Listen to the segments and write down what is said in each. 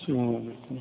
السلام عليكم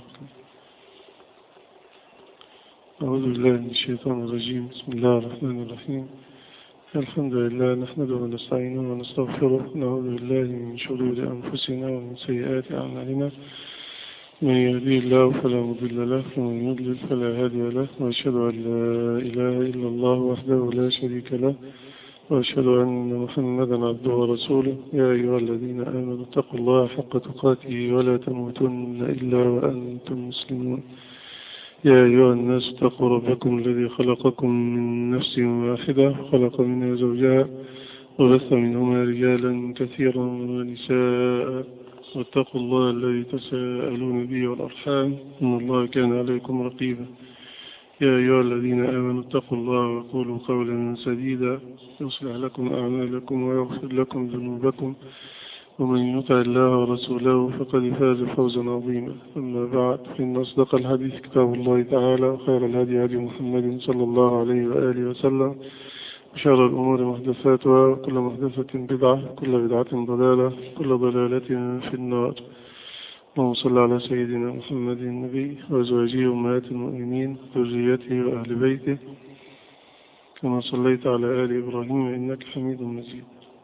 أعوذ بالله من الشيطان الرجيم بسم الله الرحمن الرحيم الحمد لله نحمده ونستعينه ونستغفره نعوذ بالله من شرور أنفسنا ومن سيئات أعمالنا من يهدي الله فلا مضل له ومن يضلل فلا هادي له وأشهد أن لا إله إلا الله وحده لا شريك له وأشهد أن محمدا عبده ورسوله يا أيها الذين آمنوا اتقوا الله حق تقاته ولا تموتن إلا وأنتم مسلمون يا أيها الناس اتقوا ربكم الذي خلقكم من نفس واحدة خلق منها زوجها وبث منهما رجالا كثيرا ونساء واتقوا الله الذي تساءلون به والأرحام إن الله كان عليكم رقيبا يا أيها الذين آمنوا اتقوا الله وقولوا قولا سديدا يصلح لكم أعمالكم ويغفر لكم ذنوبكم ومن يطع الله ورسوله فقد فاز فوزا عظيما أما بعد فإن أصدق الحديث كتاب الله تعالى وخير الهدي هدي محمد صلى الله عليه وآله وسلم وشر الأمور محدثاتها وكل محدثة بدعة كل بدعة ضلالة كل ضلالة في النار اللهم صل على سيدنا محمد النبي وأزواجه أمهات المؤمنين ذريته وأهل بيته كما صليت على آل إبراهيم إنك حميد مجيد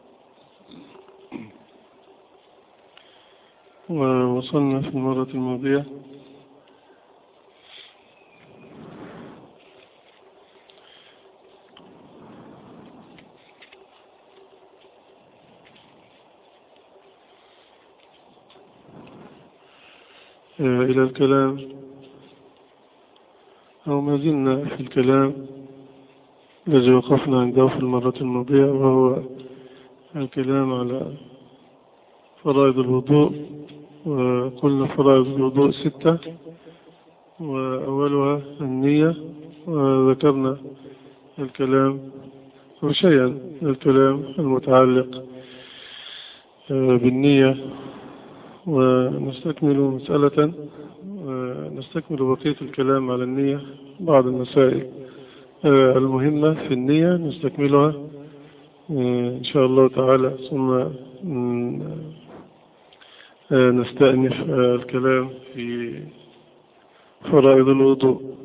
ووصلنا في المرة الماضية إلى الكلام أو ما زلنا في الكلام الذي وقفنا عنده في المرة الماضية وهو الكلام على فرائض الوضوء وقلنا فرائض الوضوء ستة وأولها النية وذكرنا الكلام أو شيئا الكلام المتعلق بالنية ونستكمل مسألة نستكمل بقية الكلام على النية بعض المسائل المهمة في النية نستكملها إن شاء الله تعالى ثم نستأنف الكلام في فرائض الوضوء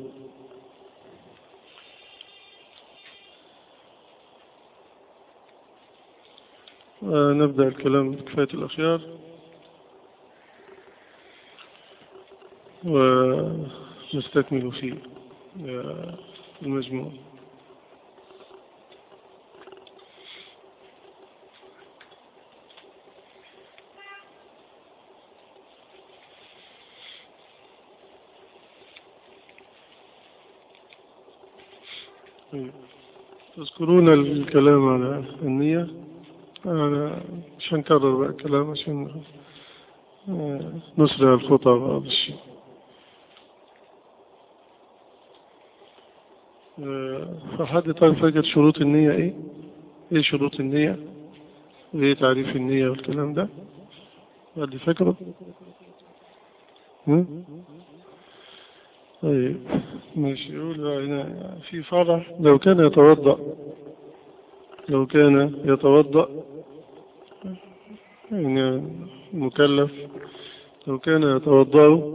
نبدأ الكلام بكفاية الأخيار ونستكمل في المجموع تذكرون الكلام على النية أنا مش هنكرر بقى الكلام عشان نسرع الخطى بعض الشيء فحد طيب فاكر شروط النية ايه ايه شروط النية وايه تعريف النية والكلام ده حد فاكره طيب ماشي يقول هنا في فرع لو كان يتوضأ لو كان يتوضأ يعني مكلف لو كان يتوضأ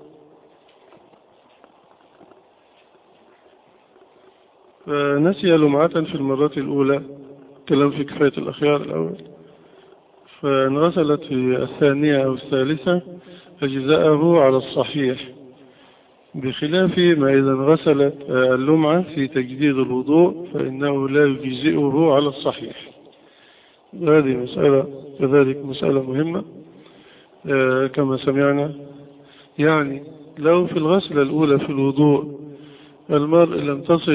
فنسي لمعة في المرة الأولى كلام في كفاية الأخيار الأول فانغسلت في الثانية أو الثالثة أجزاءه على الصحيح بخلاف ما إذا انغسلت اللمعة في تجديد الوضوء فإنه لا يجزئه على الصحيح هذه مسألة كذلك مسألة مهمة كما سمعنا يعني لو في الغسلة الأولى في الوضوء المرء لم تصل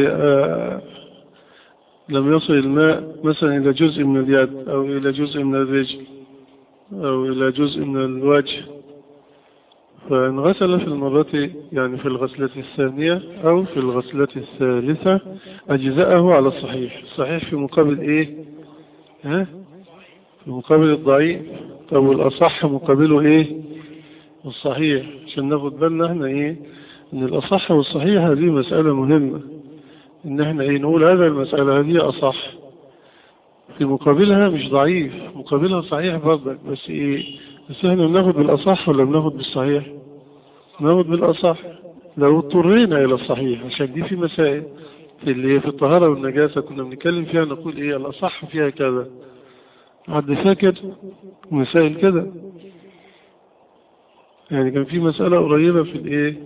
لم يصل الماء مثلا إلى جزء من اليد أو إلى جزء من الرجل أو إلى جزء من الوجه فانغسل في المرة يعني في الغسلة الثانية أو في الغسلة الثالثة أجزاءه على الصحيح الصحيح في مقابل إيه ها في مقابل الضعيف طب الأصح مقابله إيه الصحيح عشان ناخد بالنا احنا إيه ان الأصح والصحيح هذه مسألة مهمة ان احنا ايه نقول هذا المسألة هذه أصح في مقابلها مش ضعيف مقابلها صحيح برضك بس ايه بس احنا بناخد بالأصح ولا بناخد بالصحيح بناخد بالأصح لو اضطرينا إلى الصحيح عشان دي في مسائل في اللي في الطهارة والنجاسة كنا بنتكلم فيها نقول ايه الأصح فيها كذا حد فاكر مسائل كده يعني كان في مسألة قريبة في الايه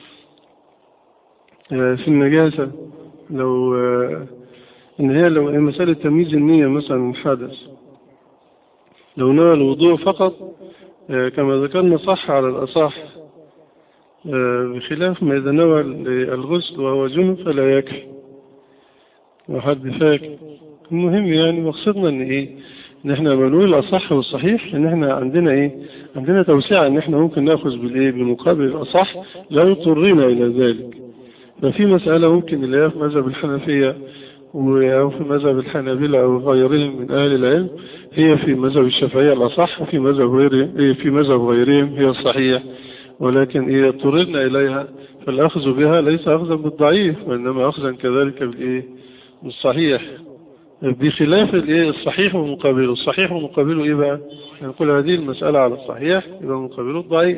آه، في النجاسة لو آه، ان هي لو هي مسألة تمييز النية مثلا من حدث لو نوى الوضوء فقط آه، كما ذكرنا صح على الأصح آه، بخلاف ما إذا نوى الغسل وهو جنب فلا يكفي وحد فاكر المهم يعني مقصدنا ان ايه ان احنا بنقول الاصح والصحيح ان احنا عندنا ايه عندنا توسعة ان احنا ممكن ناخذ بالايه بمقابل الاصح لا يضطرنا الى ذلك ففي مسألة ممكن اللي هي في مذهب الحنفية أو في مذهب الحنابلة أو غيرهم من أهل العلم هي في مذهب الشافعية الأصح وفي مذهب غيرهم إيه في مذهب غيرهم هي الصحيح ولكن إذا اضطررنا إليها فالأخذ بها ليس أخذا بالضعيف وإنما أخذا كذلك بالإيه بالصحيح بخلاف الايه الصحيح ومقابله الصحيح ومقابله ايه بقى نقول هذه المسألة على الصحيح يبقى مقابله الضعيف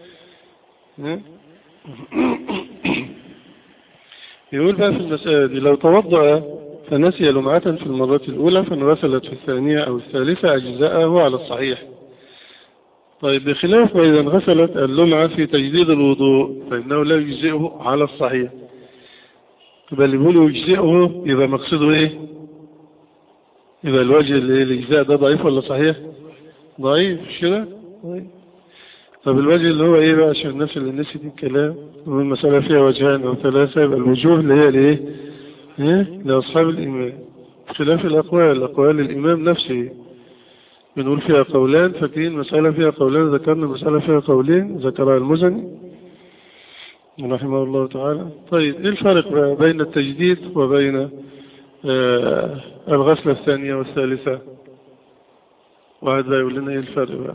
يقول بقى في المسألة دي لو توضأ فنسي لمعة في المرة الأولى فانغسلت في الثانية أو الثالثة أجزاءه على الصحيح طيب بخلاف ما إذا انغسلت اللمعة في تجديد الوضوء فإنه لا يجزئه على الصحيح يبقى اللي بيقول يجزئه يبقى مقصده إيه يبقى الوجه اللي الإجزاء ده ضعيف ولا صحيح ضعيف مش كده ضعيف طب الوجه اللي هو ايه بقى عشان الناس اللي نسيت الكلام والمسألة فيها وجهان او ثلاثة يبقى الوجوه اللي هي الايه ايه لأصحاب الإمام خلاف الأقوال أقوال الإمام نفسه بنقول فيها قولان فاكرين مسألة فيها قولان ذكرنا مسألة فيها قولين ذكرها المزني رحمه الله تعالى طيب ايه الفرق بقى بين التجديد وبين آه الغسلة الثانية والثالثة واحد لا يقول لنا ايه الفرق بقى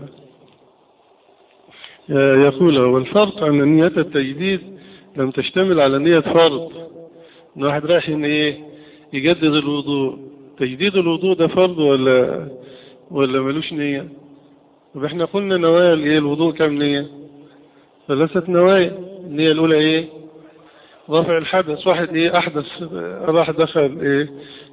يقول والفرق أن نية التجديد لم تشتمل على نية فرض ان واحد رايح ان ايه يجدد الوضوء تجديد الوضوء ده فرض ولا ولا ملوش نية طب احنا قلنا نوايا الايه الوضوء كم نية ثلاثة نوايا النية الاولى ايه رفع الحدث واحد ايه احدث راح دخل ايه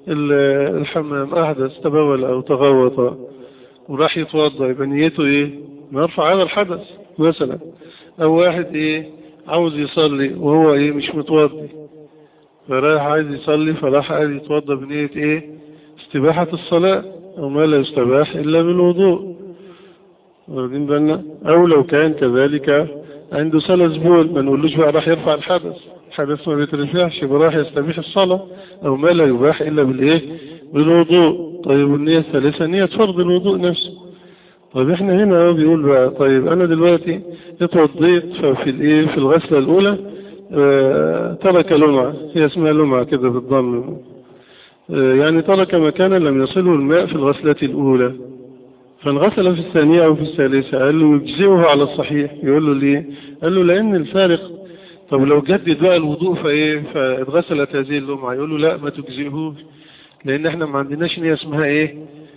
الحمام احدث تبول او تغوط وراح يتوضا يبقى نيته ايه يرفع هذا الحدث مثلا او واحد ايه عاوز يصلي وهو ايه مش متوضي فرايح عايز يصلي فراح عايز يتوضا بنية ايه استباحة الصلاة او ما لا يستباح الا بالوضوء واخدين بالنا او لو كان كذلك عنده سلس بول ما نقولوش بقى راح يرفع الحدث الحدث ما بيترفعش يبقى راح يستبيح الصلاة او ما لا يباح الا بالايه بالوضوء طيب النية الثالثة نية فرض الوضوء نفسه طيب احنا هنا بيقول بقى طيب انا دلوقتي اتوضيت ففي الايه في الغسلة الاولى اه ترك لمعة هي اسمها لمعة كده بالضم اه يعني ترك مكانا لم يصله الماء في الغسلة الاولى فانغسل في الثانية او في الثالثة قال له يجزئه على الصحيح يقول له ليه قال له لان الفارق طب لو جدد بقى الوضوء فايه فاتغسلت هذه اللمعة يقول له لا ما تجزئهوش لان احنا ما عندناش نية اسمها ايه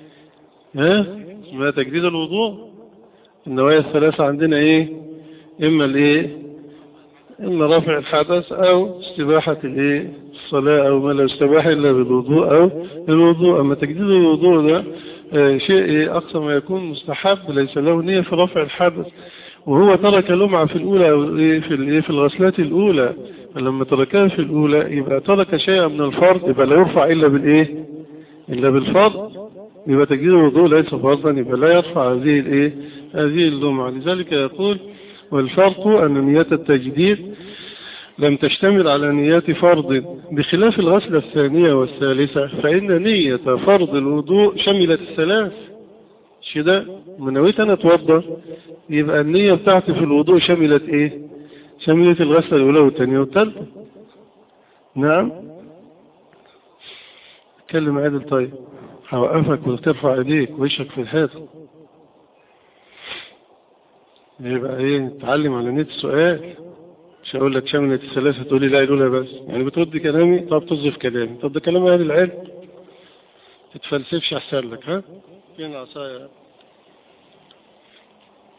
ها اسمها تجديد الوضوء النوايا الثلاثة عندنا ايه اما الايه اما رفع الحدث او استباحة الايه الصلاة او ما لا يستباح الا بالوضوء او الوضوء اما تجديد الوضوء ده اه شيء ايه اقصى ما يكون مستحب ليس له نية في رفع الحدث وهو ترك لمعة في الاولى او ايه في الايه في الغسلات الاولى فلما تركها في الاولى يبقى ترك شيئا من الفرض يبقى لا يرفع الا بالايه الا بالفرض يبقى تجديد الوضوء ليس فرضا يبقى لا يرفع هذه الايه هذه اللمعة لذلك يقول والفرق أن نية التجديد لم تشتمل على نيات فرض بخلاف الغسلة الثانية والثالثة فإن نية فرض الوضوء شملت الثلاث شده من نويت أنا أتوضى يبقى النية بتاعتي في الوضوء شملت إيه شملت الغسلة الأولى والثانية والثالثة نعم اتكلم عادل طيب هوقفك وترفع ايديك وشك في الحيط يبقى ايه تعلم على نية السؤال مش هقول لك شملت الثلاثة تقول لي لا يقولها بس يعني بترد كلامي طب تصف كلامي طب ده كلام اهل العلم تتفلسفش احسن لك ها فين العصاية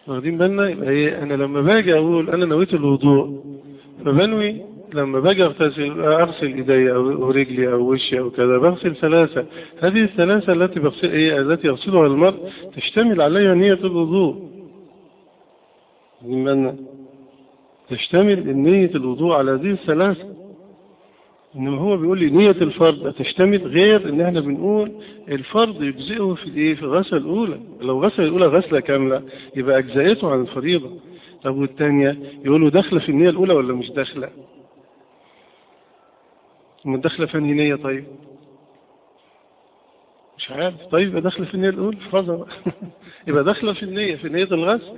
واخدين بالنا يبقى ايه انا لما باجي اقول انا نويت الوضوء فبنوي لما باجي اغتسل اغسل ايدي او رجلي او وشي او كذا بغسل ثلاثة هذه الثلاثة التي بغسل ايه التي يغسلها المرء تشتمل عليها نية الوضوء من تشتمل نية الوضوء على هذه الثلاثة انما هو بيقول لي نية الفرض تشتمل غير ان احنا بنقول الفرض يجزئه في الايه في الغسله الاولى لو غسل الاولى غسله كامله يبقى اجزأته عن الفريضه طب والثانيه يقولوا داخله في النيه الاولى ولا مش داخله من داخله في انهي نيه طيب مش عارف طيب يبقى داخله في النيه الاولى احفظها بقى يبقى داخله في النيه في نيه الغسل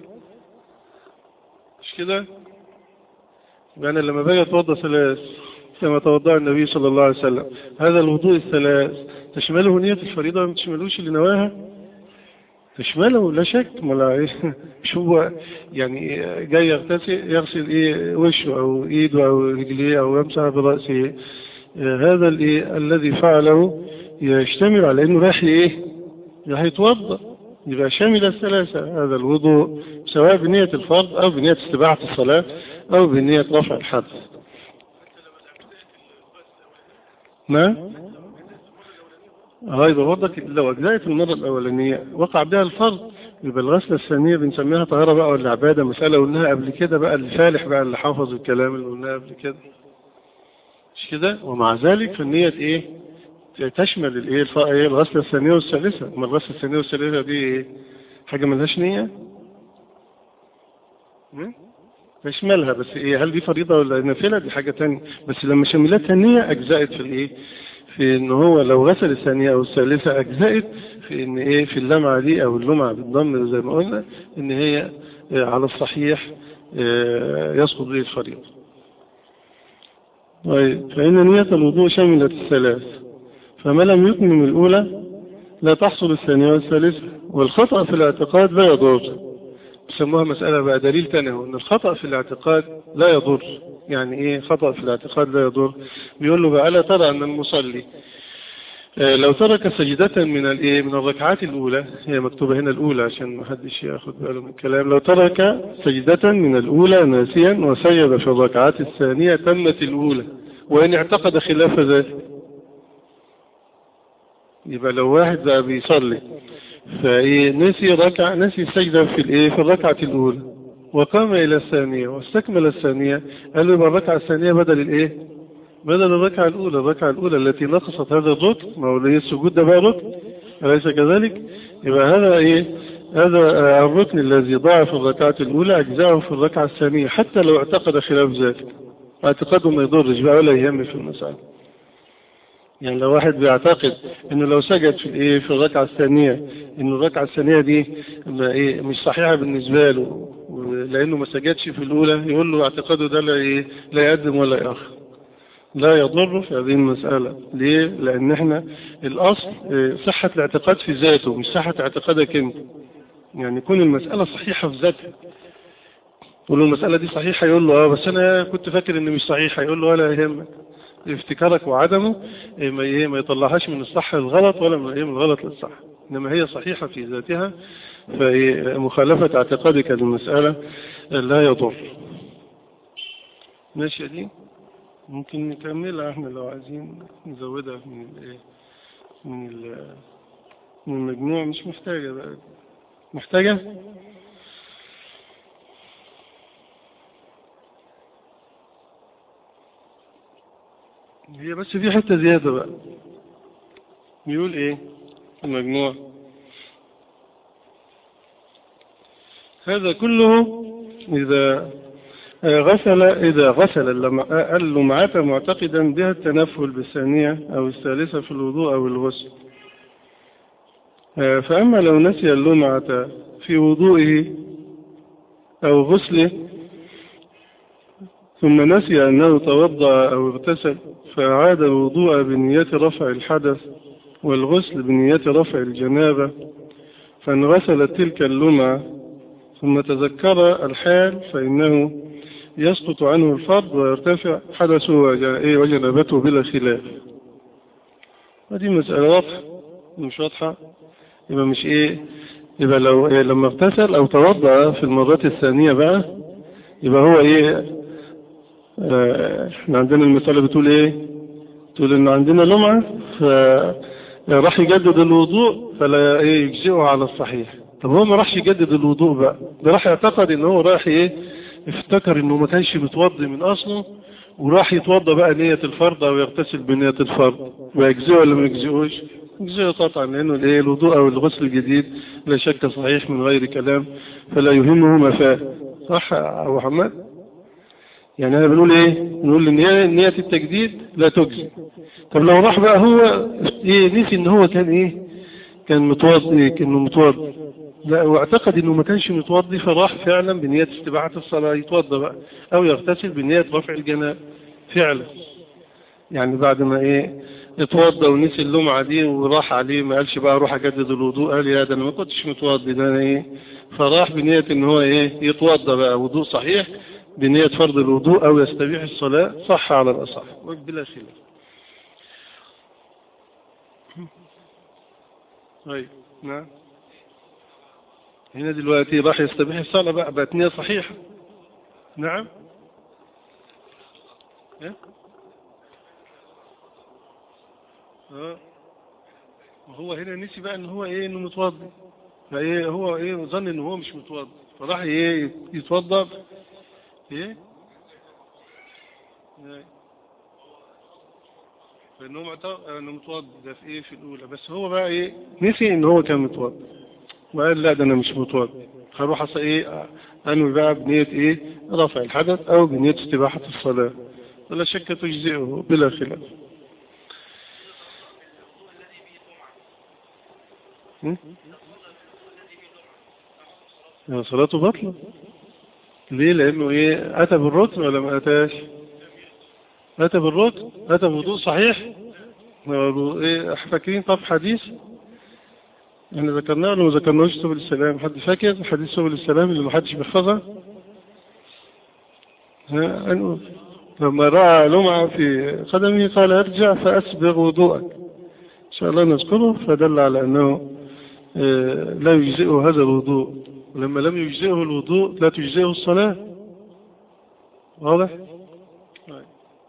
مش كده يبقى انا لما باجي اتوضى ثلاث كما توضأ النبي صلى الله عليه وسلم هذا الوضوء الثلاث تشمله نية الفريضة ما تشملوش اللي نواها تشمله لا شك ما مش هو يعني جاي يغتسل يغسل ايه وشه او ايده او رجليه او يمسح برأسه هذا الايه الذي فعله يشتمل على انه راح ايه راح يتوضا يبقى شامل الثلاثة هذا الوضوء سواء بنية الفرض او بنية استباحة الصلاة او بنية رفع الحدث ما اه يبقى برضك لو اجزأت المرة الاولانية وقع بها الفرض يبقى الغسلة الثانية بنسميها طهارة بقى ولا عبادة مسألة قلناها قبل كده بقى الفالح بقى اللي حافظ الكلام اللي قلناه قبل كده مش كده ومع ذلك فالنية ايه تشمل الايه ايه الغسلة الثانية والثالثة اما الغسلة الثانية والثالثة دي ايه حاجة ملهاش نية تشملها بس ايه هل دي فريضة ولا نافلة دي حاجة تانية بس لما شملتها النية اجزأت في الايه في ان هو لو غسل الثانية او الثالثة اجزأت في ان ايه في اللمعة دي او اللمعة بالضم زي ما قلنا ان هي على الصحيح يسقط به الفريضة طيب فإن نية الوضوء شملت الثلاث فما لم يتمم الأولى لا تحصل الثانية والثالثة والخطأ في الاعتقاد لا يضر بيسموها مسألة بقى دليل تاني هو ان الخطأ في الاعتقاد لا يضر يعني ايه خطأ في الاعتقاد لا يضر بيقول له بقى ألا ترى أن المصلي لو ترك سجدة من الايه من الركعات الأولى هي مكتوبة هنا الأولى عشان ما حدش ياخد باله من الكلام لو ترك سجدة من الأولى ناسيا وسجد في الركعات الثانية تمت الأولى وإن اعتقد خلاف ذلك يبقى لو واحد بقى بيصلي فايه نسي ركعة نسي سجدة في الايه في الركعة الأولى وقام إلى الثانية واستكمل الثانية قال له يبقى الركعة الثانية بدل الايه بدل الركعة الأولى الركعة الأولى التي نقصت هذا الركن ما هو السجود ده بقى ركن أليس كذلك يبقى هذا ايه هذا الركن الذي ضاع في الركعة الأولى أجزاءه في الركعة الثانية حتى لو اعتقد خلاف ذلك اعتقاده ما يضرش بقى ولا يهم في المسألة يعني لو واحد بيعتقد انه لو سجد في الايه في الركعه الثانيه ان الركعه الثانيه دي ايه مش صحيحه بالنسبه له لانه ما سجدش في الاولى يقول له اعتقاده ده لا ايه لا يقدم ولا يأخر لا يضر في هذه المسألة ليه؟ لأن احنا الأصل صحة الاعتقاد في ذاته مش صحة اعتقادك انت يعني يكون المسألة صحيحة في ذاتها يقول له المسألة دي صحيحة يقول له اه بس أنا كنت فاكر إن مش صحيحة يقول له ولا يهمك افتكارك وعدمه ما ايه ما يطلعهاش من الصح للغلط ولا من ايه من الغلط للصح انما هي صحيحة في ذاتها فمخالفة اعتقادك للمسألة لا يضر ماشي دي ممكن نكملها احنا لو عايزين نزودها من الايه من من المجموع مش محتاجة بقى محتاجة هي بس في حتة زيادة بقى بيقول ايه المجموع هذا كله إذا غسل إذا غسل اللمعات معتقدا بها التنفل بالثانية أو الثالثة في الوضوء أو الغسل فأما لو نسي اللمعة في وضوئه أو غسله ثم نسي أنه توضأ أو اغتسل فأعاد الوضوء بنية رفع الحدث والغسل بنية رفع الجنابة فانغسلت تلك اللمعة ثم تذكر الحال فإنه يسقط عنه الفرض ويرتفع حدثه وجنابته بلا خلاف هذه مسألة واضحة مش واضحة يبقى مش ايه يبقى لو إيه لما اغتسل او توضأ في المرات الثانية بقى يبقى هو ايه آه، احنا عندنا المثال بتقول ايه تقول ان عندنا لمعة فراح يجدد الوضوء فلا ايه يجزئه على الصحيح طب هو ما راحش يجدد الوضوء بقى ده راح يعتقد ان هو راح ايه افتكر انه ما كانش متوضي من اصله وراح يتوضى بقى نية الفرض او يغتسل بنية الفرض ويجزئه ولا ما يجزئوش يجزئه قطعا لانه الايه الوضوء او الغسل الجديد لا شك صحيح من غير كلام فلا يهمه ما فات صح يا ابو محمد يعني انا بنقول ايه بنقول ان هي نية التجديد لا تجزي طب لو راح بقى هو ايه نسي ان هو كان ايه كان متوضي كانه متوضي لا واعتقد انه ما كانش متوضي فراح فعلا بنية استباحة الصلاة يتوضى بقى او يغتسل بنية رفع الجناب فعلا يعني بعد ما ايه اتوضى ونسي اللمعة دي وراح عليه ما قالش بقى اروح اجدد الوضوء قال يا ده انا ما كنتش متوضي ده انا ايه فراح بنية ان هو ايه يتوضى بقى وضوء صحيح بنية فرض الوضوء او يستبيح الصلاة صح على الاصح بلا خلاف طيب نعم هنا دلوقتي راح يستبيح الصلاة بقى بقت نية صحيحة نعم ايه اه وهو هنا نسي بقى ان هو ايه انه متوضي فايه هو ايه ظن ان هو مش متوضي فراح ايه يتوضى ايه إيه؟ فانه معتقد انه متوضي ده في ايه في الاولى بس هو بقى ايه نسي ان هو كان متوضي وقال لا ده انا مش متوضي هروح اصل ايه انوي بقى بنية ايه رفع الحدث او بنية استباحة الصلاة ولا شك تجزئه بلا خلاف هم؟ يا صلاته بطلة ليه لانه ايه اتى بالركن ولا ما اتاش اتى بالركن اتى بوضوء صحيح ايه فاكرين طب حديث احنا ذكرناه ولا ما ذكرناهوش سبل السلام حد فاكر حديث سبل السلام اللي ما حدش بيحفظها ها أنه لما رأى لمعة في قدمه قال ارجع فأسبغ وضوءك إن شاء الله نذكره فدل على أنه آه، لا يجزئه هذا الوضوء ولما لم يجزئه الوضوء لا تجزئه الصلاة واضح؟ طيب.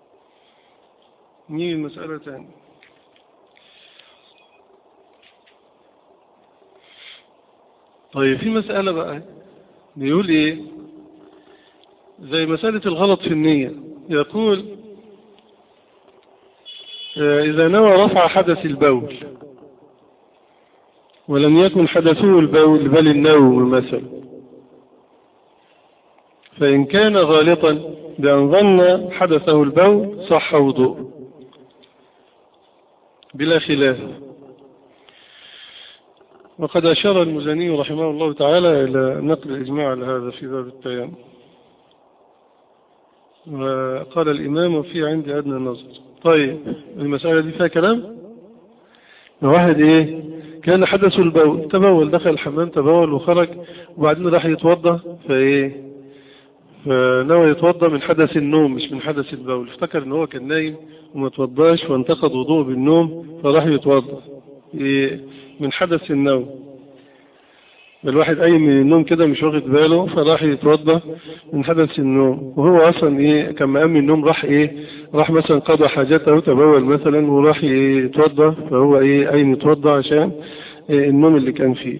نيجي المسألة تاني طيب في مسألة بقى بيقول ايه زي مسألة الغلط في النية يقول آه، إذا نوى رفع حدث البول ولم يكن حدثه البول بل النوم مثلا فإن كان غالطا بأن ظن حدثه البول صح وضوء بلا خلاف وقد أشار المزني رحمه الله تعالى إلى نقل الإجماع على هذا في باب التيام وقال الإمام وفي عندي أدنى نظر طيب المسألة دي فيها كلام واحد إيه كان حدث البول تبول دخل الحمام تبول وخرج وبعدين راح يتوضى فإيه فنوى يتوضى من حدث النوم مش من حدث البول افتكر ان هو كان نايم وما توضاش وانتقد وضوء بالنوم فراح يتوضى إيه من حدث النوم الواحد قايم من النوم كده مش واخد باله فراح يتوضى من حدث النوم وهو اصلا ايه كان مقام من النوم راح ايه راح مثلا قضى حاجته تبول مثلا وراح يتوضى فهو ايه قايم يتوضى عشان إيه النوم اللي كان فيه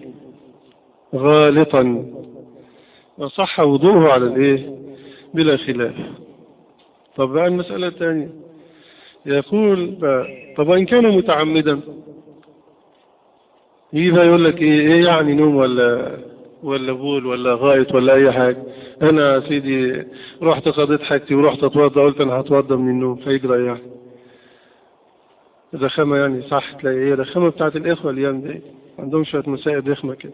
غالطا وصح وضوءه على الايه بلا خلاف طب بقى المسألة الثانية يقول بقى طب وإن كان متعمدا يجي بقى يقول لك ايه ايه يعني نوم ولا ولا بول ولا غائط ولا اي حاجة انا يا سيدي رحت قضيت حاجتي ورحت اتوضى قلت انا هتوضى من النوم فيجرى يعني الرخامة يعني صح تلاقي ايه الرخامة بتاعت الاخوة الايام دي عندهم شوية مسائل رخمة كده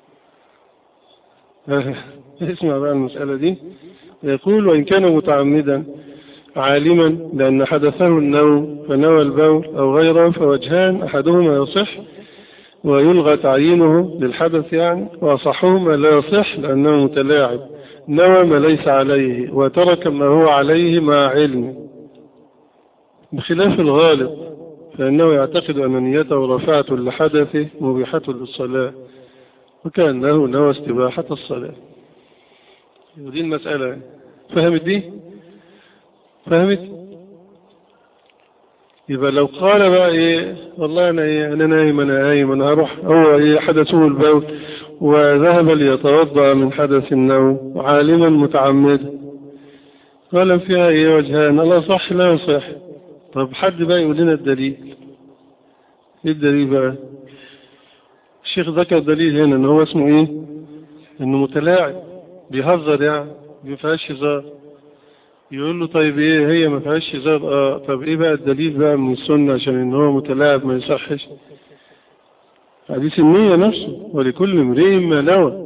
اسمع بقى المسألة دي يقول وإن كان متعمدا عالما لأن حدثه النوم فنوى البول أو غيره فوجهان أحدهما يصح ويلغى تعيينه للحدث يعني وأصحهما لا يصح لأنه متلاعب نوى ما ليس عليه وترك ما هو عليه مع علم بخلاف الغالب فإنه يعتقد أن نيته رفعة لحدثه مبيحة للصلاة وكأنه نوى استباحة الصلاة ودي المسألة فهمت دي فهمت يبقى لو قال بقى ايه والله انا ايه انا نايم انا نايم انا هروح هو ايه حدثه البول وذهب ليتوضا من حدث النوم عالما متعمدا قال فيها ايه وجهان لا صح لا يصح طب حد بقى يقول لنا الدليل ايه الدليل بقى الشيخ ذكر دليل هنا ان هو اسمه ايه انه متلاعب بيهزر يعني ما فيهاش هزار يقول له طيب ايه هي ما فيهاش هزار اه طب ايه بقى الدليل بقى من السنه عشان ان هو متلاعب ما يصحش حديث النية نفسه ولكل امرئ ما نوى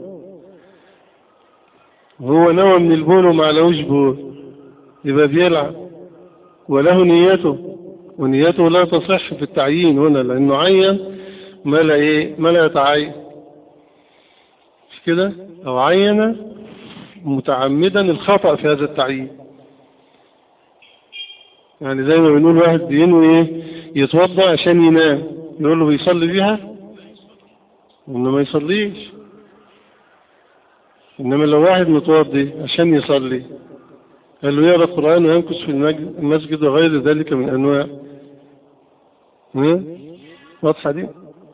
وهو نوى من البول وما علوش بول يبقى بيلعب وله نيته ونيته لا تصح في التعيين هنا لانه عين ما لا ايه ما لا يتعين مش كده او عين متعمدا الخطأ في هذا التعيين يعني زي ما بنقول واحد بينوي ايه يتوضا عشان ينام يقول له بيصلي بيها انه ما يصليش انما لو واحد متوضي عشان يصلي قال له يقرا القران ويمكث في المسجد وغير ذلك من انواع واضحه دي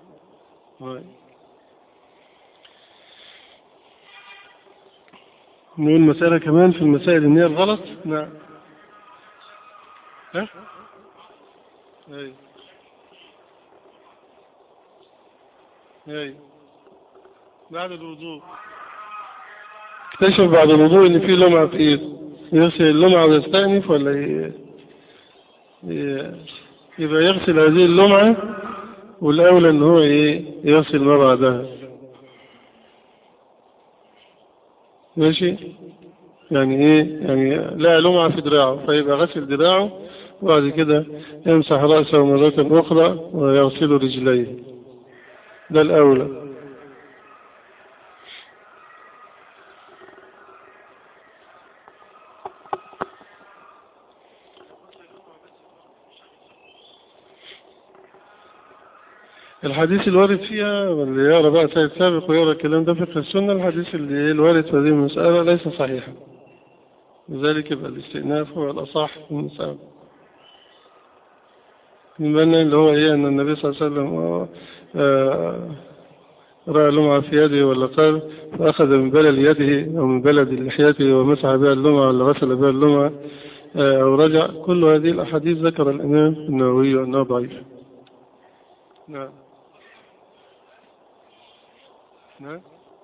نقول مسألة كمان في المسائل اللي هي الغلط نعم ها اي اي بعد الوضوء اكتشف بعد الوضوء ان في لمعة في ايده يغسل اللمعة ويستأنف ولا ي... ي... يبقى يغسل هذه اللمعة والأولى ان هو ايه يغسل ما بعدها ماشي يعني ايه يعني لا لمعة في دراعه فيبقى غسل دراعه وبعد كده يمسح رأسه مرة أخرى ويغسل رجليه ده الأولى الحديث الوارد فيها واللي يقرا بقى سيد سابق ويقرا الكلام ده فقه السنة الحديث اللي الوارد في هذه المسألة ليس صحيحا لذلك يبقى الاستئناف هو الأصح في المسألة من بين اللي هو ايه ان النبي صلى الله عليه وسلم آه رأى لمعة في يده ولا قال فأخذ من بلد يده أو من بلد لحيته ومسح بها اللمعة ولا غسل بها اللمعة آه أو رجع كل هذه الأحاديث ذكر الإمام النووي أنها ضعيفة نعم نعم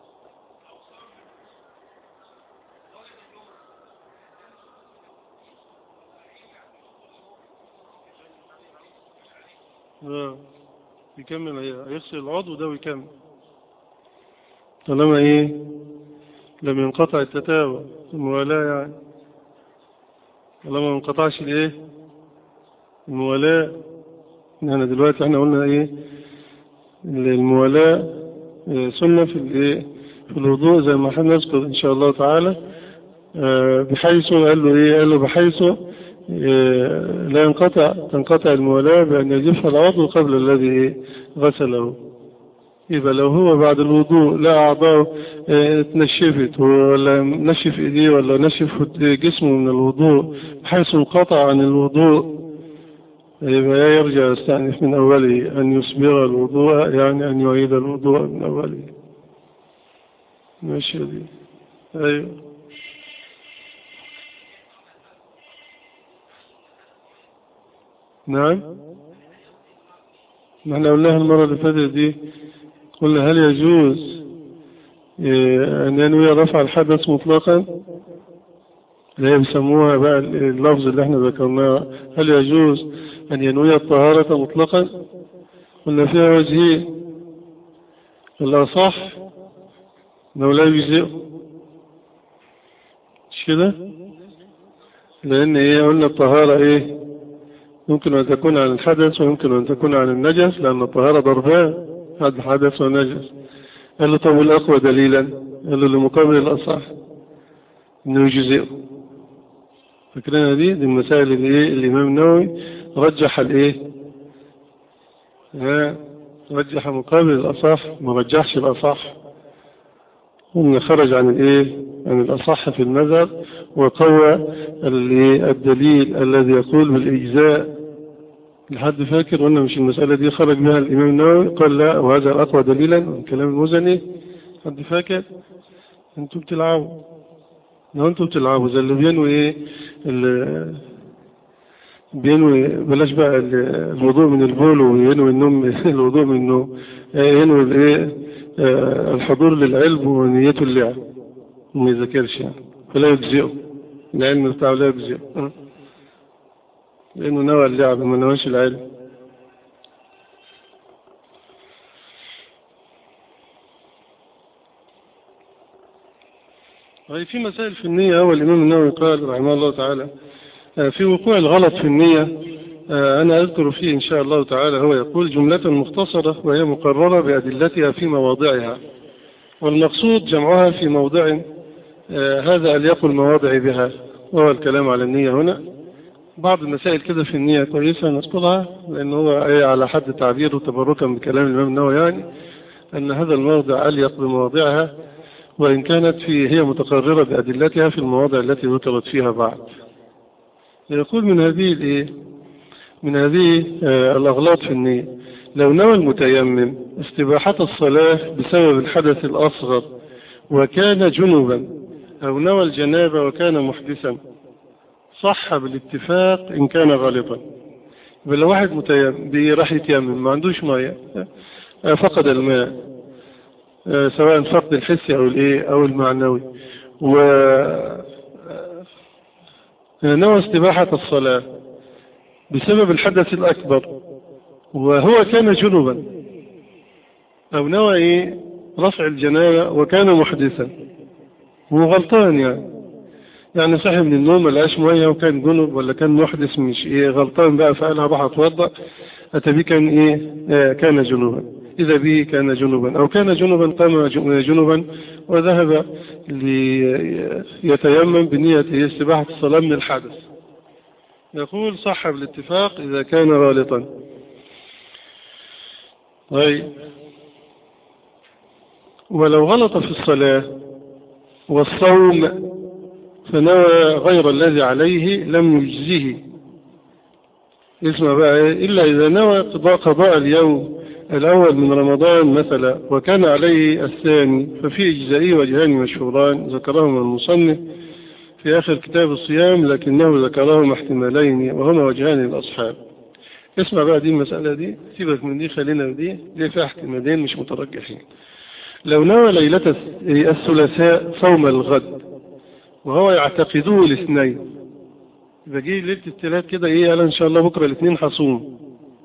اه يكمل هيغسل العضو ده ويكمل طالما ايه لم ينقطع التتابع الموالاة يعني طالما ما انقطعش الايه الموالاة احنا دلوقتي احنا قلنا ايه الموالاة سنة في الايه في الوضوء زي ما احنا نذكر ان شاء الله تعالى بحيث قال له ايه قال له بحيث لا ينقطع تنقطع المولاة بأن يجف العضو قبل الذي غسله يبقى لو هو بعد الوضوء لا أعضاء اتنشفت ولا نشف إيديه ولا نشف جسمه من الوضوء بحيث انقطع عن الوضوء يبقى يرجع يستأنف من أوله أن يسبغ الوضوء يعني أن يعيد الوضوء من أوله ماشي دي أيوه نعم ما احنا قلناها المرة اللي فاتت دي قلنا هل يجوز أن ينوي رفع الحدث مطلقا اللي هي بيسموها بقى اللفظ اللي احنا ذكرناه هل يجوز أن ينوي الطهارة مطلقا قلنا فيها وجهين الأصح أنه لا يجزئ مش كده لأن ايه قلنا الطهارة ايه يمكن أن تكون عن الحدث ويمكن أن تكون عن النجس لأن الطهارة ضربان هذا حدث ونجس قال له طب الأقوى دليلا قال له لمقابل الأصح إنه يجزئه فكرنا دي دي المسائل اللي إيه الإمام النووي رجح الإيه ها رجح مقابل الأصح ما رجحش الأصح ان خرج عن الايه عن الاصح في المذهب وقوى ال- الدليل الذي يقول بالاجزاء لحد فاكر قلنا مش المسألة دي خرج بها الإمام النووي قال لا وهذا الأقوى دليلا من كلام المزني حد فاكر انتوا بتلعبوا لو انتوا بتلعبوا زي اللي بينوي ايه ال- بينوي بلاش بقى ال- الوضوء من البول وينوي النوم الوضوء من النوم آه، ينوي الايه آه، الحضور للعلم ونيته اللعب وما يذاكرش يعني فلا يجزئه العلم بتاعه لا يجزئه آه. لأنه نوى اللعب ما نواش العلم طيب في مسائل في النية هو الإمام النووي قال رحمه الله تعالى آه، في وقوع الغلط في النية آه، أنا أذكر فيه إن شاء الله تعالى هو يقول جملة مختصرة وهي مقررة بأدلتها في مواضعها والمقصود جمعها في موضع آه، هذا أليق المواضع بها وهو الكلام على النية هنا بعض المسائل كده في النية كويسة نذكرها لأن هو إيه على حد تعبيره تبركا بكلام الإمام النووي يعني أن هذا الموضع أليق بمواضعها وإن كانت في هي متقررة بأدلتها في المواضع التي ذكرت فيها بعد يقول من هذه الإيه من هذه آه، الأغلاط في النية لو نوى المتيمم استباحة الصلاة بسبب الحدث الأصغر وكان جنبا أو نوى الجنابة وكان محدثا صح بالاتفاق إن كان غالطا يبقى لو واحد متيمم بي- راح يتيمم ما عندوش مية آه، فقد الماء آه، سواء فقد الحسي أو الإيه أو المعنوي و آه، نوى استباحة الصلاة بسبب الحدث الأكبر وهو كان جنبا أو نوى إيه رفع الجنابة وكان محدثا هو غلطان يعني يعني صحي من النوم ملقاش ميه وكان جنب ولا كان محدث مش ايه غلطان بقى فقال هروح اتوضا اتى بيه كان ايه آه كان جنوبا اذا به كان جنوبا او كان جنوبا قام ج- جنوبا وذهب ليتيمم بنية استباحة الصلاة من الحدث يقول صح بالاتفاق اذا كان غالطا طيب ولو غلط في الصلاة والصوم فنوى غير الذي عليه لم يجزه اسمع بقى إيه؟ إلا إذا نوى قضاء, قضاء اليوم الأول من رمضان مثلا وكان عليه الثاني ففي إجزائي وجهان مشهوران ذكرهما المصنف في آخر كتاب الصيام لكنه ذكرهما احتمالين وهما وجهان للأصحاب اسمع بقى دي المسألة دي سيبك من دي خلينا دي دي فيها احتمالين مش مترجحين لو نوى ليلة الثلاثاء صوم الغد وهو يعتقدوه الاثنين يبقى جه ليله الثلاث كده ايه قال ان شاء الله بكره الاثنين هصوم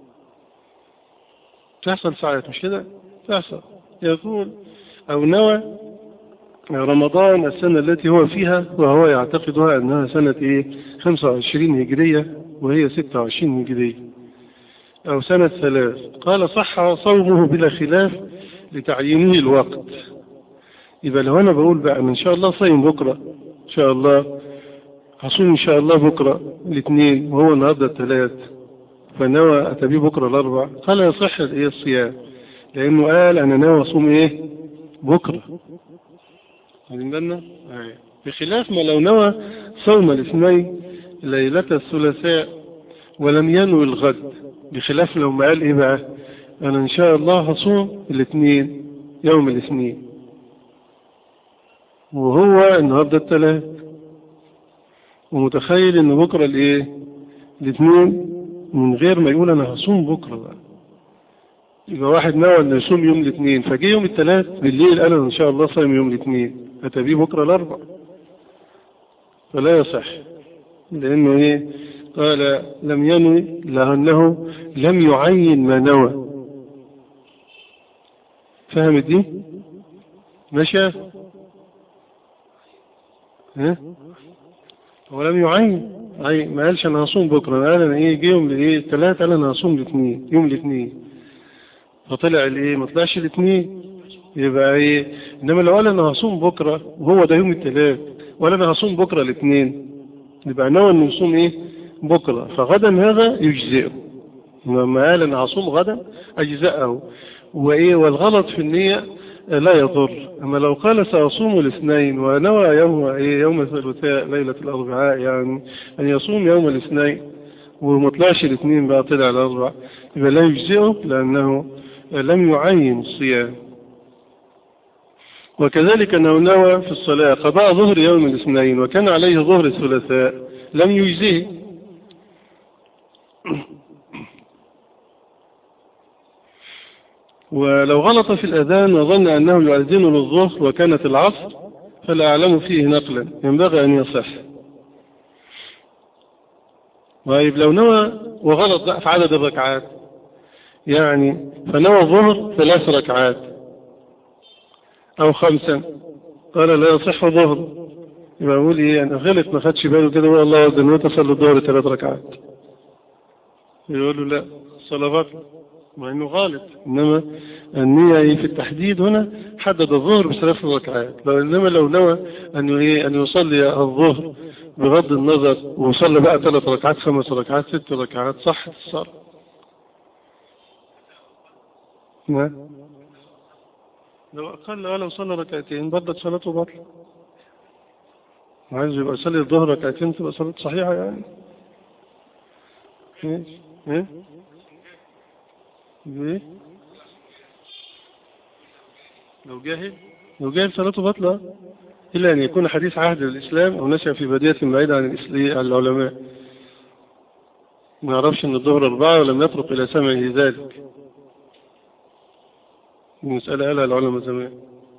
تحصل ساعات مش كده تحصل يقول او نوى رمضان السنة التي هو فيها وهو يعتقدها انها سنة ايه 25 هجرية وهي 26 هجرية او سنة ثلاث قال صح صومه بلا خلاف لتعيينه الوقت يبقى لو انا بقول بقى ان شاء الله صايم بكره ان شاء الله هصوم ان شاء الله بكره الاثنين وهو النهارده الثلاث فنوى اتبيه بكره الاربع قال يصح ايه الصيام لانه قال انا ناوي اصوم ايه بكره واخدين بالنا أيوة. بخلاف ما لو نوى صوم الاثنين ليلة الثلاثاء ولم ينوي الغد بخلاف لو ما قال ايه بقى انا ان شاء الله هصوم الاثنين يوم الاثنين وهو النهارده الثلاث ومتخيل ان بكره الايه الاثنين من غير ما يقول انا هصوم بكره بقى يبقى واحد نوى انه يصوم يوم الاثنين فجه يوم الثلاث بالليل قال انا ان شاء الله صايم يوم الاثنين اتى بيه بكره الاربع فلا يصح لانه ايه قال لم ينوي لانه لم يعين ما نوى فهمت دي ماشي ها هو لم يعين أي ما قالش انا هصوم بكره قال انا ايه جه يوم الايه الثلاث قال انا هصوم الاثنين يوم الاثنين فطلع الايه ما طلعش الاثنين يبقى ايه انما لو قال انا هصوم بكره وهو ده يوم الثلاث ولا انا هصوم بكره الاثنين يبقى نوى انه يصوم ايه بكره فغدا هذا يجزئه لما قال انا هصوم غدا اجزأه وايه والغلط في النية لا يضر أما لو قال سأصوم الاثنين ونوى يوم إيه يوم الثلاثاء ليلة الأربعاء يعني أن يصوم يوم الاثنين وما طلعش الاثنين بقى طلع الأربع يبقى لا يجزئه لأنه لم يعين الصيام وكذلك أنه نوى في الصلاة قضاء ظهر يوم الاثنين وكان عليه ظهر الثلاثاء لم يجزئه ولو غلط في الأذان وظن أنه يؤذن للظهر وكانت العصر فلا أعلم فيه نقلا ينبغي أن يصح طيب لو نوى وغلط في عدد الركعات يعني فنوى الظهر ثلاث ركعات أو خمسا قال لا يصح ظهر يبقى أقول إيه أنا غلط ما خدش باله كده والله الله تصل الظهر ثلاث ركعات يقول له لا صلاة مع انه غالط انما النية في التحديد هنا حدد الظهر بثلاث ركعات لو انما لو نوى ان ان يصلي الظهر بغض النظر وصلى بقى ثلاث ركعات خمس ركعات ست ركعات صح الصلاة نعم لو أقل ولو صلى ركعتين بدت صلاته بطل عايز يبقى يصلي الظهر ركعتين تبقى صلاته صحيحة يعني ايه ايه ايه لو جاهل لو جاهل صلاته بطلة إلا أن يكون حديث عهد الإسلام أو نشأ في بداية بعيدة عن العلماء ما يعرفش أن الظهر أربعة ولم يطرق إلى سمعه ذلك المسألة قالها العلماء زمان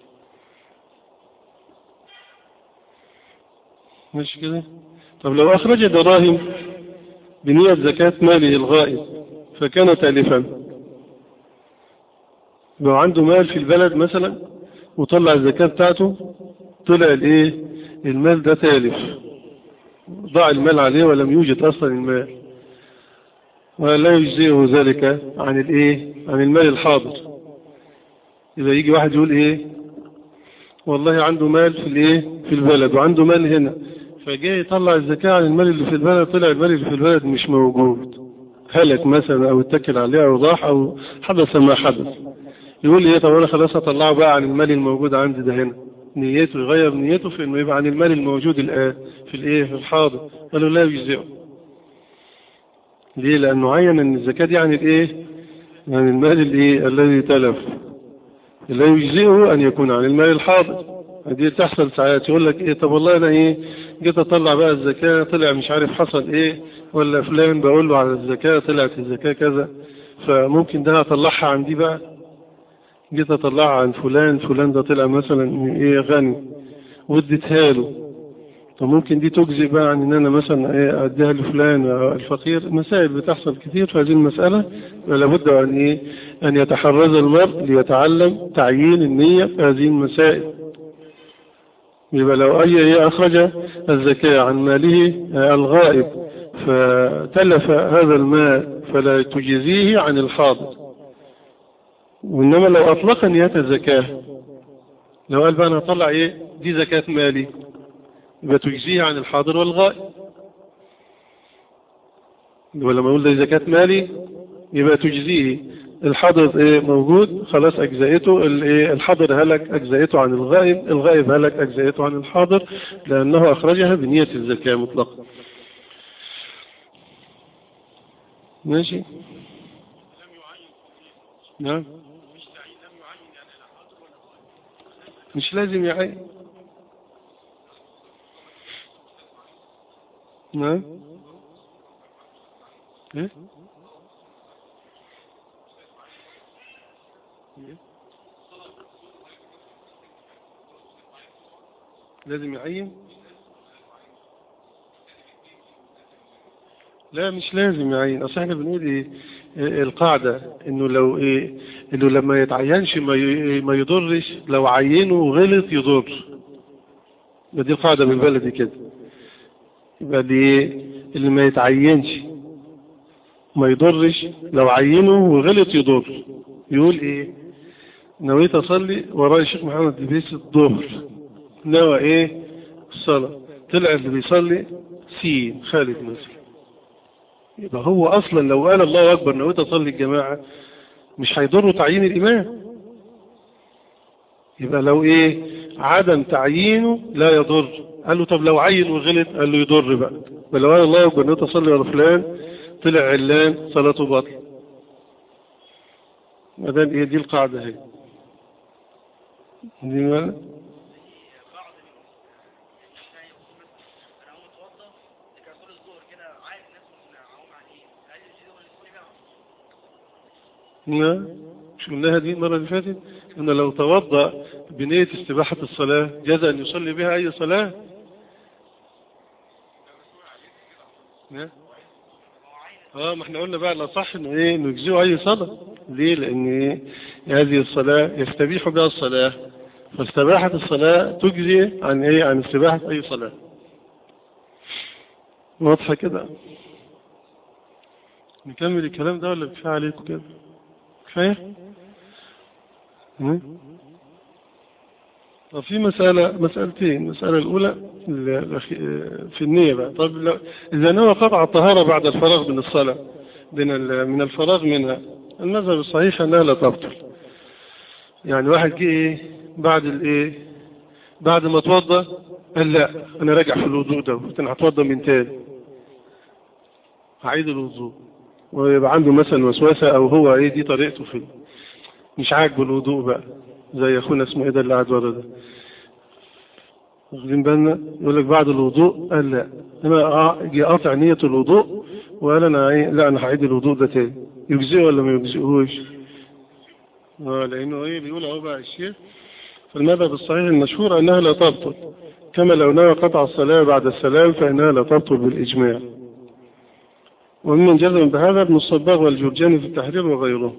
مش كده طب لو أخرج دراهم بنية زكاة ماله الغائب فكان تالفا لو عنده مال في البلد مثلا وطلع الزكاة بتاعته طلع الايه المال ده تالف ضاع المال عليه ولم يوجد اصلا المال ولا يجزئه ذلك عن الايه عن المال الحاضر اذا يجي واحد يقول ايه والله عنده مال في الايه في البلد وعنده مال هنا فجاي يطلع الزكاة عن المال اللي في البلد طلع المال اللي في البلد مش موجود هلك مثلا او اتكل عليه او ضاح او حدث ما حدث يقول لي ايه طب انا خلاص اطلعه بقى عن المال الموجود عندي ده هنا نيته يغير نيته في انه يبقى عن المال الموجود الان في الايه في الحاضر قالوا لا يجزئه ليه لانه عين ان الزكاة دي عن الايه عن المال الايه الذي تلف لا يجزئه ان يكون عن المال الحاضر دي تحصل ساعات يقول لك ايه طب والله انا ايه جيت اطلع بقى الزكاة طلع مش عارف حصل ايه ولا فلان بقول له على الزكاة طلعت الزكاة كذا فممكن ده اطلعها عن دي بقى جيت اطلعها عن فلان فلان ده طلع مثلا ايه غني واديتها له فممكن دي تجزي بقى عن ان انا مثلا ايه اديها لفلان الفقير مسائل بتحصل كتير في هذه المسألة لابد ان ايه ان يتحرز المرء ليتعلم تعيين النية في هذه المسائل يبقى لو اي ايه اخرج الزكاة عن ماله الغائب فتلف هذا المال فلا تجزيه عن الحاضر وإنما لو أطلق نيات الزكاة لو قال بقى أنا هطلع إيه دي زكاة مالي يبقى تجزيه عن الحاضر والغائب ولما يقول دي زكاة مالي يبقى تجزيه الحاضر إيه موجود خلاص أجزائته الحاضر هلك أجزائته عن الغائب الغائب هلك أجزائته عن الحاضر لأنه أخرجها بنية الزكاة مطلقا ماشي نعم مش لازم يعين نعم ايه لازم يعين لا مش لازم يعين اصل احنا بنقول ايه القاعدة انه لو ايه انه لما يتعينش ما ما يضرش لو عينه غلط يضر دي القاعدة بالبلدي كده يبقى دي اللي ما يتعينش ما يضرش لو عينه وغلط يضر يقول ايه نويت اصلي وراي الشيخ محمد دبيس الظهر نوى ايه الصلاة طلع اللي بيصلي سين خالد مثلا يبقى هو اصلا لو قال الله اكبر نويت اصلي الجماعة مش هيضره تعيين الامام يبقى لو ايه عدم تعيينه لا يضر قال له طب لو عين وغلط قال له يضر بقى بل لو قال الله بنيت اصلي على فلان طلع علان صلاته باطل ما دام ايه دي القاعده اهي دي مالك بعض الشاي انا هو متوضى كان كل الظهر كده عارف الناس معاهم عليه هل يجي هو اللي يصلي بقى لا مش قلناها دي المرة اللي فاتت ان لو توضأ بنية استباحة الصلاة جاز ان يصلي بها اي صلاة لا. اه ما احنا قلنا بقى الاصح انه ايه انه يجزيه اي صلاة ليه لان إيه؟ هذه الصلاة يستبيح بها الصلاة فاستباحة الصلاة تجزي عن ايه عن استباحة اي صلاة واضحة كده نكمل الكلام ده ولا كفاية عليكم كده كفاية مم؟ طب في مسألة مسألتين المسألة الأولى ال- الأخي- في النية بقى طب لو إذا نوى قطع الطهارة بعد الفراغ من الصلاة من ال- من الفراغ منها المذهب الصحيح أنها لا تبطل يعني واحد جه إيه بعد الإيه بعد ما اتوضى قال لا أنا راجع في الوضوء ده أنا هتوضى من تاني هعيد الوضوء ويبقى عنده مثلا وسوسة أو هو إيه دي طريقته في مش عاجبه الوضوء بقى زي أخونا اسمه إيه ده اللي قاعد ورا ده واخدين بالنا يقول لك بعد الوضوء قال لا انا آه، جه قاطع نية الوضوء وقال انا ايه لا انا هعيد الوضوء ده تاني يجزئه ولا ما يجزئهوش اه لانه ايه بيقول اهو بقى الشيخ في المذهب الصحيح المشهور انها لا تبطل كما لو نوى قطع الصلاة بعد السلام فانها لا تبطل بالاجماع وممن جزم بهذا ابن الصباغ والجرجاني في التحرير وغيره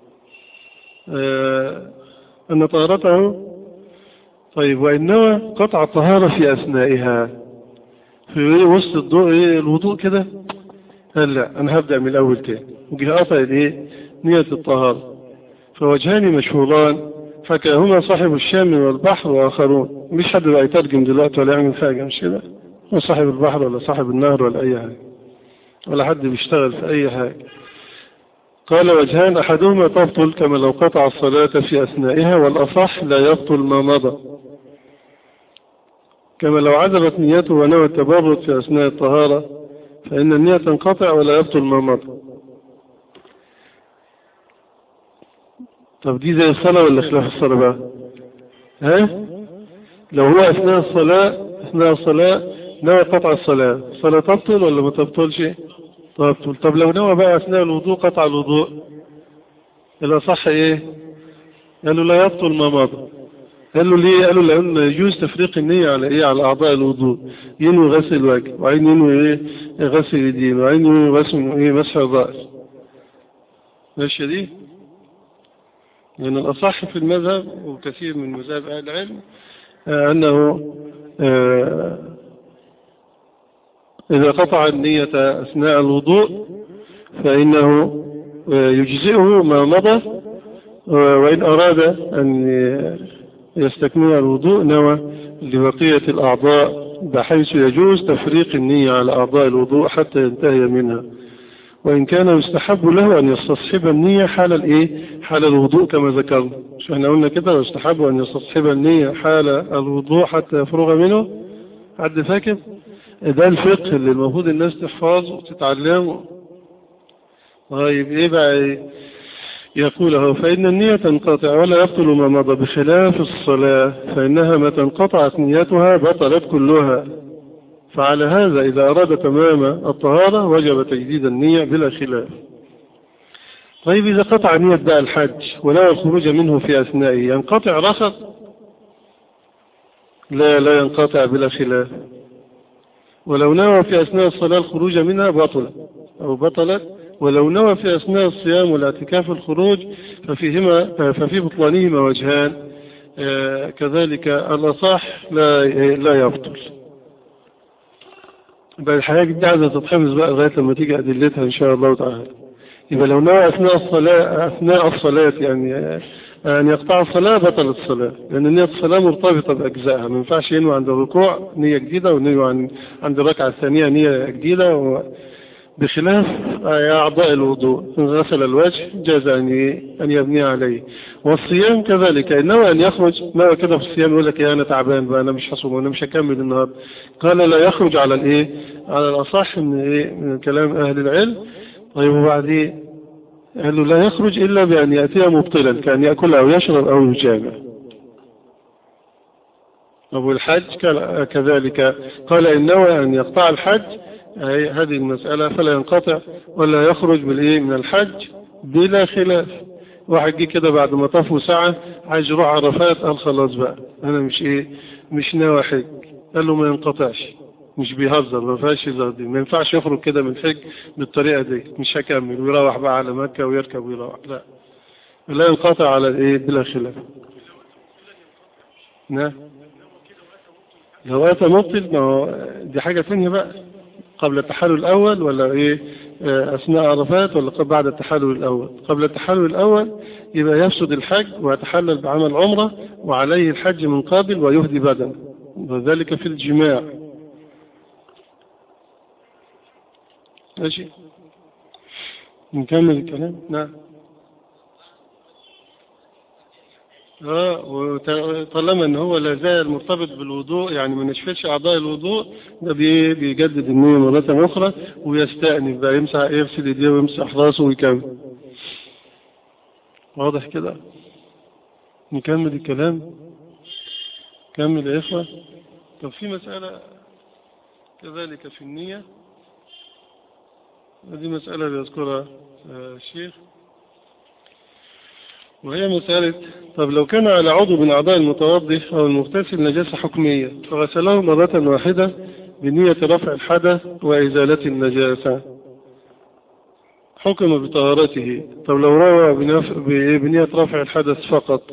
آه أن طهارته طيب وإن نوى قطع الطهارة في أثنائها في إيه وسط الضوء إيه الوضوء كده قال لا أنا هبدأ من الأول تاني وجه قطع الإيه نية الطهارة فوجهان مشهوران فكاهما صاحب الشام والبحر وآخرون مش حد بقى يترجم دلوقتي ولا يعمل حاجة مش كده هو صاحب البحر ولا صاحب النهر ولا أي حاجة ولا حد بيشتغل في أي حاجة قال وجهان أحدهما تبطل كما لو قطع الصلاة في أثنائها والأصح لا يبطل ما مضى كما لو عزبت نيته ونوى التبرد في أثناء الطهارة فإن النية تنقطع ولا يبطل ما مضى طب دي زي الصلاة ولا خلاف الصلاة بقى ها لو هو أثناء الصلاة أثناء الصلاة نوى قطع الصلاة الصلاة تبطل ولا ما تبطلش تبطل طب لو نوى بقى أثناء الوضوء قطع الوضوء الأصح إيه قالوا لا يبطل ما مضى قالوا ليه قالوا لأن يجوز تفريق النية على إيه على أعضاء الوضوء ينوي غسل الوجه وعين ينوي إيه غسل اليدين وعين ينوي غسل إيه مسح الرأس ماشية دي لأن الأصح في المذهب وكثير من مذاهب أهل العلم آه أنه آه إذا قطع النية أثناء الوضوء فإنه آه يجزئه ما مضى وإن أراد أن يستكمل الوضوء نوى لبقية الأعضاء بحيث يجوز تفريق النية على أعضاء الوضوء حتى ينتهي منها وإن كان يستحب له أن يستصحب النية حال الإيه؟ حال الوضوء كما ذكرنا مش احنا قلنا كده يستحب أن يستصحب النية حال الوضوء حتى يفرغ منه حد فاكر ده الفقه اللي المفروض الناس تحفظه وتتعلمه طيب ايه بقى يقول اهو فإن النية تنقطع ولا يبطل ما مضى بخلاف الصلاة فإنها ما انقطعت نيتها بطلت كلها فعلى هذا إذا أراد تمام الطهارة وجب تجديد النية بلا خلاف طيب إذا قطع نية بقى الحج ولا الخروج منه في أثنائه ينقطع رخص لا لا ينقطع بلا خلاف ولو نوى في أثناء الصلاة الخروج منها بطل أو بطلت ولو نوى في أثناء الصيام والاعتكاف الخروج ففيهما ففي بطلانهما وجهان آه كذلك الأصح لا لا يبطل بقى الحياة دي عايزة تتحفظ بقى لغاية لما تيجي أدلتها إن شاء الله تعالى يبقى لو نوى أثناء الصلاة أثناء الصلاة يعني أن يقطع الصلاة بطلت الصلاة لأن نية الصلاة مرتبطة بأجزائها ما ينفعش ينوي عند الركوع نية جديدة ونية عند عند الركعة الثانية نية جديدة و... بخلاف أعضاء الوضوء إن غسل الوجه جاز أن أن يبني عليه والصيام كذلك إنما أن يخرج نوى كده في الصيام يقول لك يا أنا تعبان بقى أنا مش هصوم أنا مش هكمل النهارده قال لا يخرج على الإيه على الأصح من إيه من كلام أهل العلم طيب وبعدين قال له لا يخرج إلا بأن يأتي مبطلا كأن يأكل أو يشرب أو يجامع أبو الحج كذلك قال إن نوى أن يقطع الحج أي هذه المسألة فلا ينقطع ولا يخرج بالإيه من الحج بلا خلاف واحد جه كده بعد ما طافوا ساعة عايز يروح عرفات قال خلاص بقى أنا مش إيه مش ناوي حج قال له ما ينقطعش مش بيهزر ما فيهاش هزار دي ما ينفعش يخرج كده من الحج بالطريقة دي مش هكمل ويروح بقى على مكة ويركب ويروح لا لا ينقطع على الايه بلا خلاف نعم لو أتى مبطل ما هو دي حاجة ثانية بقى قبل التحلل الأول ولا إيه أثناء عرفات ولا بعد التحلل الأول قبل التحلل الأول يبقى يفسد الحج ويتحلل بعمل عمرة وعليه الحج من قابل ويهدي بدن وذلك في الجماع ماشي نكمل الكلام نعم اه وطالما ان هو لا زال مرتبط بالوضوء يعني ما نشفتش اعضاء الوضوء ده بي- بيجدد النية مرة اخرى ويستأنف بقى يمسح يغسل ايديه ويمسح راسه ويكمل واضح كده نكمل الكلام كمل يا اخوة طب في مسألة كذلك في النية هذه مسألة بيذكرها آه، الشيخ وهي مسألة طب لو كان على عضو من أعضاء المتوضئ أو المغتسل نجاسة حكمية فغسله مرة واحدة بنية رفع الحدث وإزالة النجاسة حكم بطهارته طب لو روى بنف- بنية رفع الحدث فقط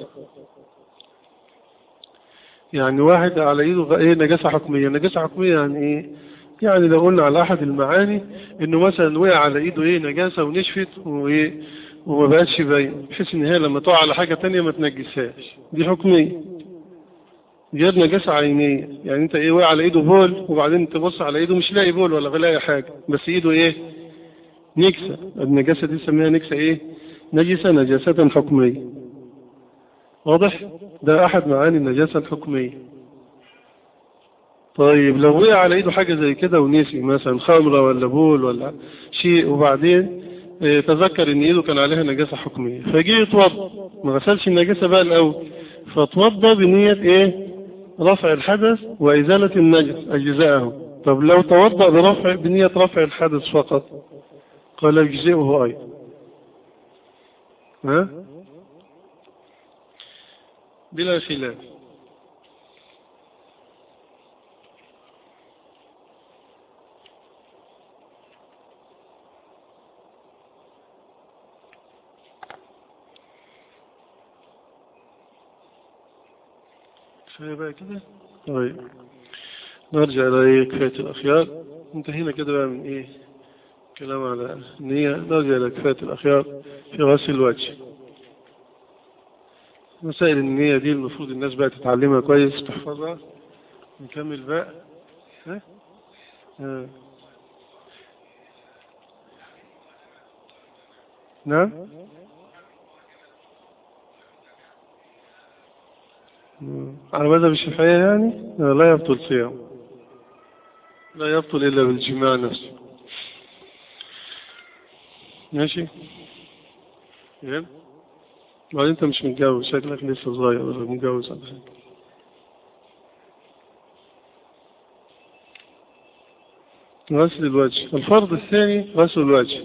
يعني واحد على ايده ايه نجاسة حكمية نجاسة حكمية يعني ايه يعني لو قلنا على احد المعاني انه مثلا وقع على ايده ايه نجاسة ونشفت وايه وما بقتش باين بحيث ان هي لما تقع على حاجة تانية ما تنجسهاش دي حكمية غير نجاسة عينية يعني انت ايه وقع على ايده بول وبعدين تبص على ايده مش لاقي بول ولا لاقي حاجة بس ايده ايه نكسة النجاسة دي سميها نكسة ايه نجسة نجاسة حكمية واضح ده احد معاني النجاسة الحكمية طيب لو وقع على ايده حاجة زي كده ونسي مثلا خمرة ولا بول ولا شيء وبعدين اه، تذكر ان ايده كان عليها نجاسة حكمية فجي يتوضى ما غسلش النجاسة بقى الاول فتوضى بنية ايه رفع الحدث وازالة النجس اجزاءه طب لو توضأ برفع بنية رفع الحدث فقط قال يجزئه ايضا ها بلا خلاف كفاية بقى كده طيب نرجع إلى إيه كفاية الأخيار انتهينا كده بقى من إيه كلام على النية نرجع إلى كفاية الأخيار في غسل الوجه مسائل النية دي المفروض الناس بقى تتعلمها كويس تحفظها نكمل بقى ها؟ ها. نعم مم. على مذهب الشافعية يعني لا يبطل صيام لا يبطل إلا بالجماع نفسه ماشي يب بعدين انت مش متجوز شكلك لسه صغير ولا متجوز ولا حاجة غسل الوجه الفرض الثاني غسل الوجه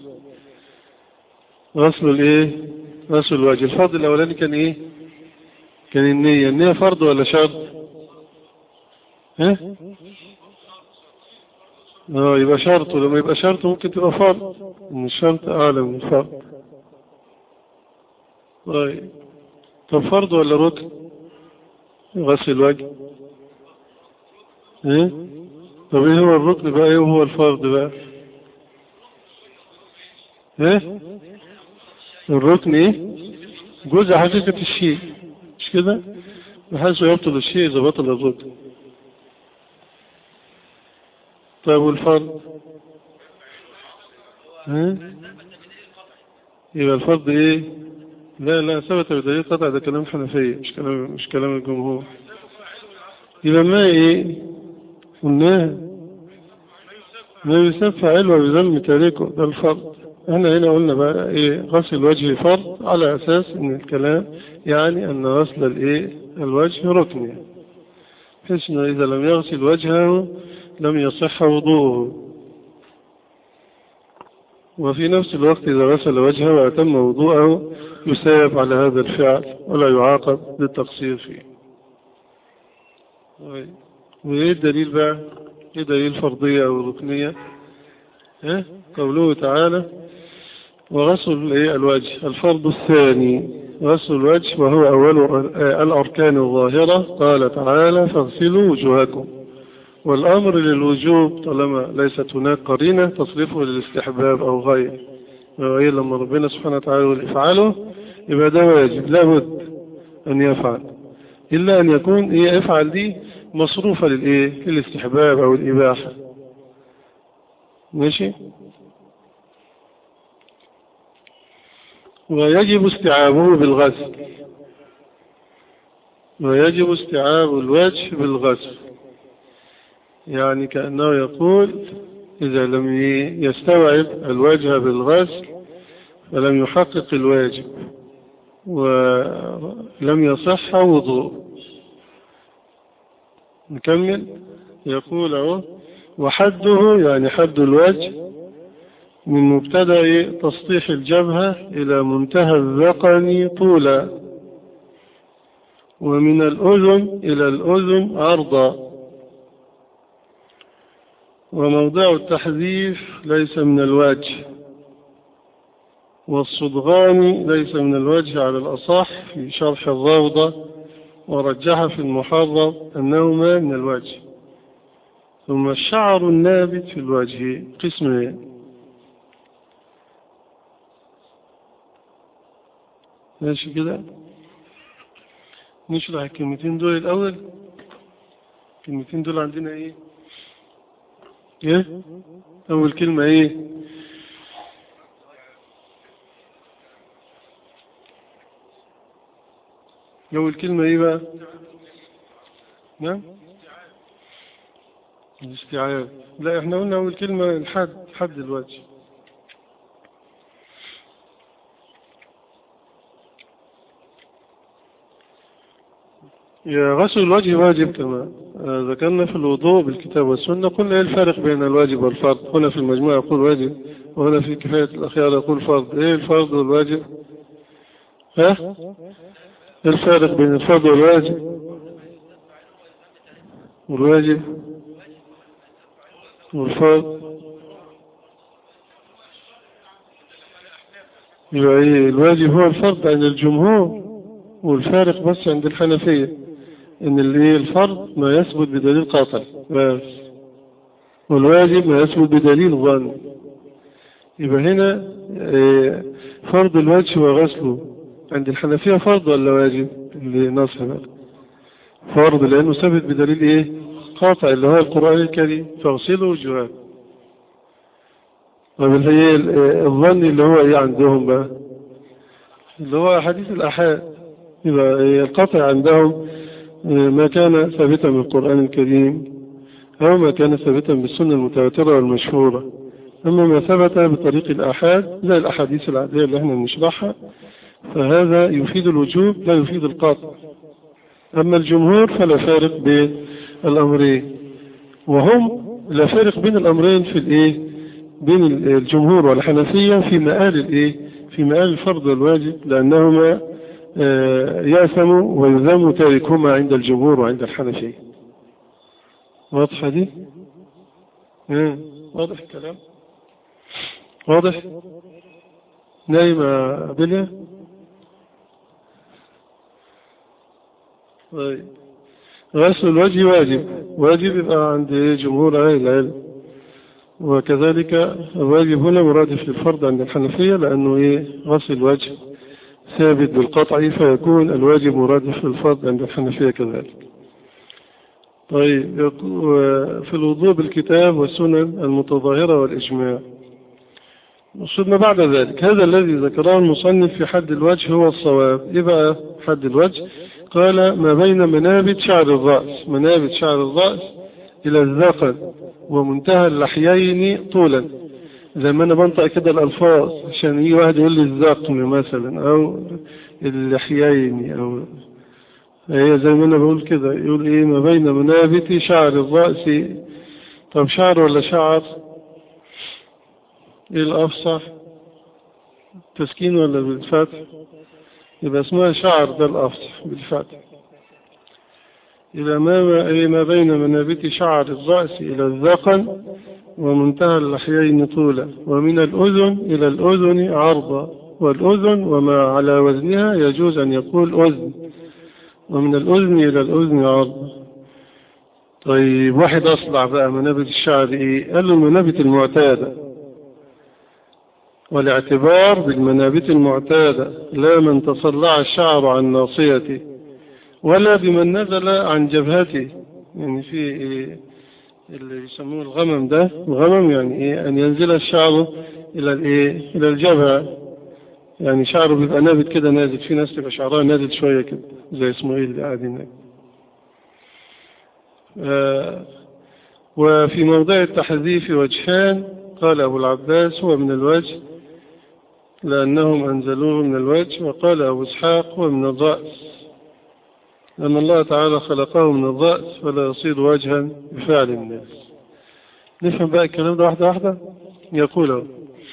غسل الايه غسل الوجه الفرض الاولاني كان ايه كان النية النية فرض ولا شرط ها اه يبقى شرط ولما يبقى شرط ممكن تبقى فرض ان الشرط اعلى من الفرض طيب طب فرض ولا ركن غسل الوجه ايه طب ايه هو الركن بقى ايه هو الفرض بقى ايه الركن ايه جزء حقيقة الشيء مش كده بحيث يبطل الشيء إذا بطل الركن طيب والفرض ها؟ يبقى الفرض ايه لا لا ثبت بدليل قطع ده كلام حنفية مش كلام مش كلام الجمهور يبقى ما ايه قلناها ما يسمى فاعل ويذم تاركه ده الفرض احنا هنا قلنا بقى ايه غسل الوجه فرض على اساس ان الكلام يعني ان غسل الايه الوجه ركن يعني بحيث انه اذا لم يغسل وجهه لم يصح وضوءه وفي نفس الوقت إذا غسل وجهه وأتم وضوءه يساب على هذا الفعل ولا يعاقب للتقصير فيه طيب. وإيه الدليل بقى إيه دليل فرضية أو ركنية ها؟ قوله تعالى وغسل إيه الوجه الفرض الثاني غسل الوجه وهو أول الأركان الظاهرة قال تعالى فاغسلوا وجوهكم والأمر للوجوب طالما ليست هناك قرينة تصرفه للاستحباب أو غير وإيه لما ربنا سبحانه وتعالى يقول افعله يبقى ده واجب لابد أن يفعل إلا أن يكون إيه افعل دي مصروفة للإيه للاستحباب أو الإباحة ماشي ويجب استيعابه بالغسل ويجب استيعاب الوجه بالغسل يعني كأنه يقول إذا لم يستوعب الوجه بالغسل فلم يحقق الواجب ولم يصح وضوء نكمل يقول اهو وحده يعني حد الوجه من مبتدأ تسطيح الجبهة إلى منتهى الذقن طولا ومن الأذن إلى الأذن عرضا وموضع التحذيف ليس من الوجه والصدغان ليس من الوجه على الأصح في شرح الروضة ورجح في المحرر أنهما من الوجه ثم الشعر النابت في الوجه قسمين ماشي كده نشرح الكلمتين دول الأول الكلمتين دول عندنا ايه ايه أول كلمة ايه أول كلمة ايه بقى نعم الاستيعاب لا احنا قلنا أول كلمة الحد حد الوجه يا غسل الوجه واجب كما ذكرنا في الوضوء بالكتاب والسنة قلنا ايه الفرق بين الواجب والفرض هنا في المجموعة يقول واجب وهنا في كفاية الأخيار يقول فرض ايه الفرض والواجب ها ايه الفرق بين الفرض والواجب والواجب والفرض يبقى ايه الواجب هو الفرض عند الجمهور والفارق بس عند الحنفية ان اللي الفرض ما يثبت بدليل قاطع بس والواجب ما يثبت بدليل ظن يبقى هنا إيه فرض الوجه وغسله عند الحنفية فرض ولا واجب اللي نصها بقى فرض لأنه ثبت بدليل ايه قاطع اللي هو القرآن الكريم فاغسلوا وجوهكم طب اللي هي الظن اللي هو ايه عندهم بقى اللي هو حديث الأحاد يبقى القطع عندهم ما كان ثابتا بالقرآن الكريم أو ما كان ثابتا بالسنة المتواترة والمشهورة أما ما ثبت بطريق الآحاد زي الأحاديث العادية اللي احنا بنشرحها فهذا يفيد الوجوب لا يفيد القطع أما الجمهور فلا فارق بين الأمرين وهم لا فارق بين الأمرين في الإيه بين الجمهور والحنفية في مآل الإيه في مآل الفرض والواجب لأنهما يأثم ويذم تاركهما عند الجمهور وعند الحنفية واضحة دي واضح الكلام واضح نايمة بليا طيب غسل الوجه واجب واجب يبقى عند جمهور أهل العلم وكذلك الواجب هنا مرادف للفرض عند الحنفية لأنه إيه غسل الوجه ثابت بالقطع فيكون الواجب مرادف للفرض عند الحنفية كذلك طيب في الوضوء بالكتاب والسنن المتظاهرة والإجماع ثم بعد ذلك هذا الذي ذكره المصنف في حد الوجه هو الصواب إيه بقى حد الوجه قال ما بين منابت شعر الرأس منابت شعر الرأس إلى الذقن ومنتهى اللحيين طولا زي ما أنا بنطق كده الألفاظ عشان يجي واحد يقول لي الذقن مثلا أو اللحيين أو هي زي ما أنا بقول كده يقول إيه ما بين منابت شعر الرأس طب شعر ولا شعر ايه الافصح تسكين ولا بالفتح يبقى اسمها شعر ده الافصح بالفتح إلى ما إيه ما بين منابت شعر الرأس إلى الذقن ومنتهى اللحيين طولا ومن الأذن إلى الأذن عرضا والأذن وما على وزنها يجوز أن يقول أذن ومن الأذن إلى الأذن عرضا طيب واحد أصلع بقى منابت الشعر إيه قال له المنابت المعتادة والاعتبار بالمنابت المعتادة لا من تصلع الشعر عن ناصيته ولا بمن نزل عن جبهته يعني في إيه اللي يسموه الغمم ده الغمم يعني إيه أن ينزل الشعر إلى الإيه إلى الجبهة يعني شعره بيبقى نابت كده نازل في ناس تبقى شعرها نازل شوية كده زي اسماعيل اللي قاعد هناك آه وفي موضع التحذيف وجهان قال أبو العباس هو من الوجه لأنهم أنزلوه من الوجه وقال أبو إسحاق هو من الرأس لأن الله تعالى خلقه من الرأس فلا يصير وجها بفعل الناس نفهم بقى الكلام ده واحدة واحدة يقول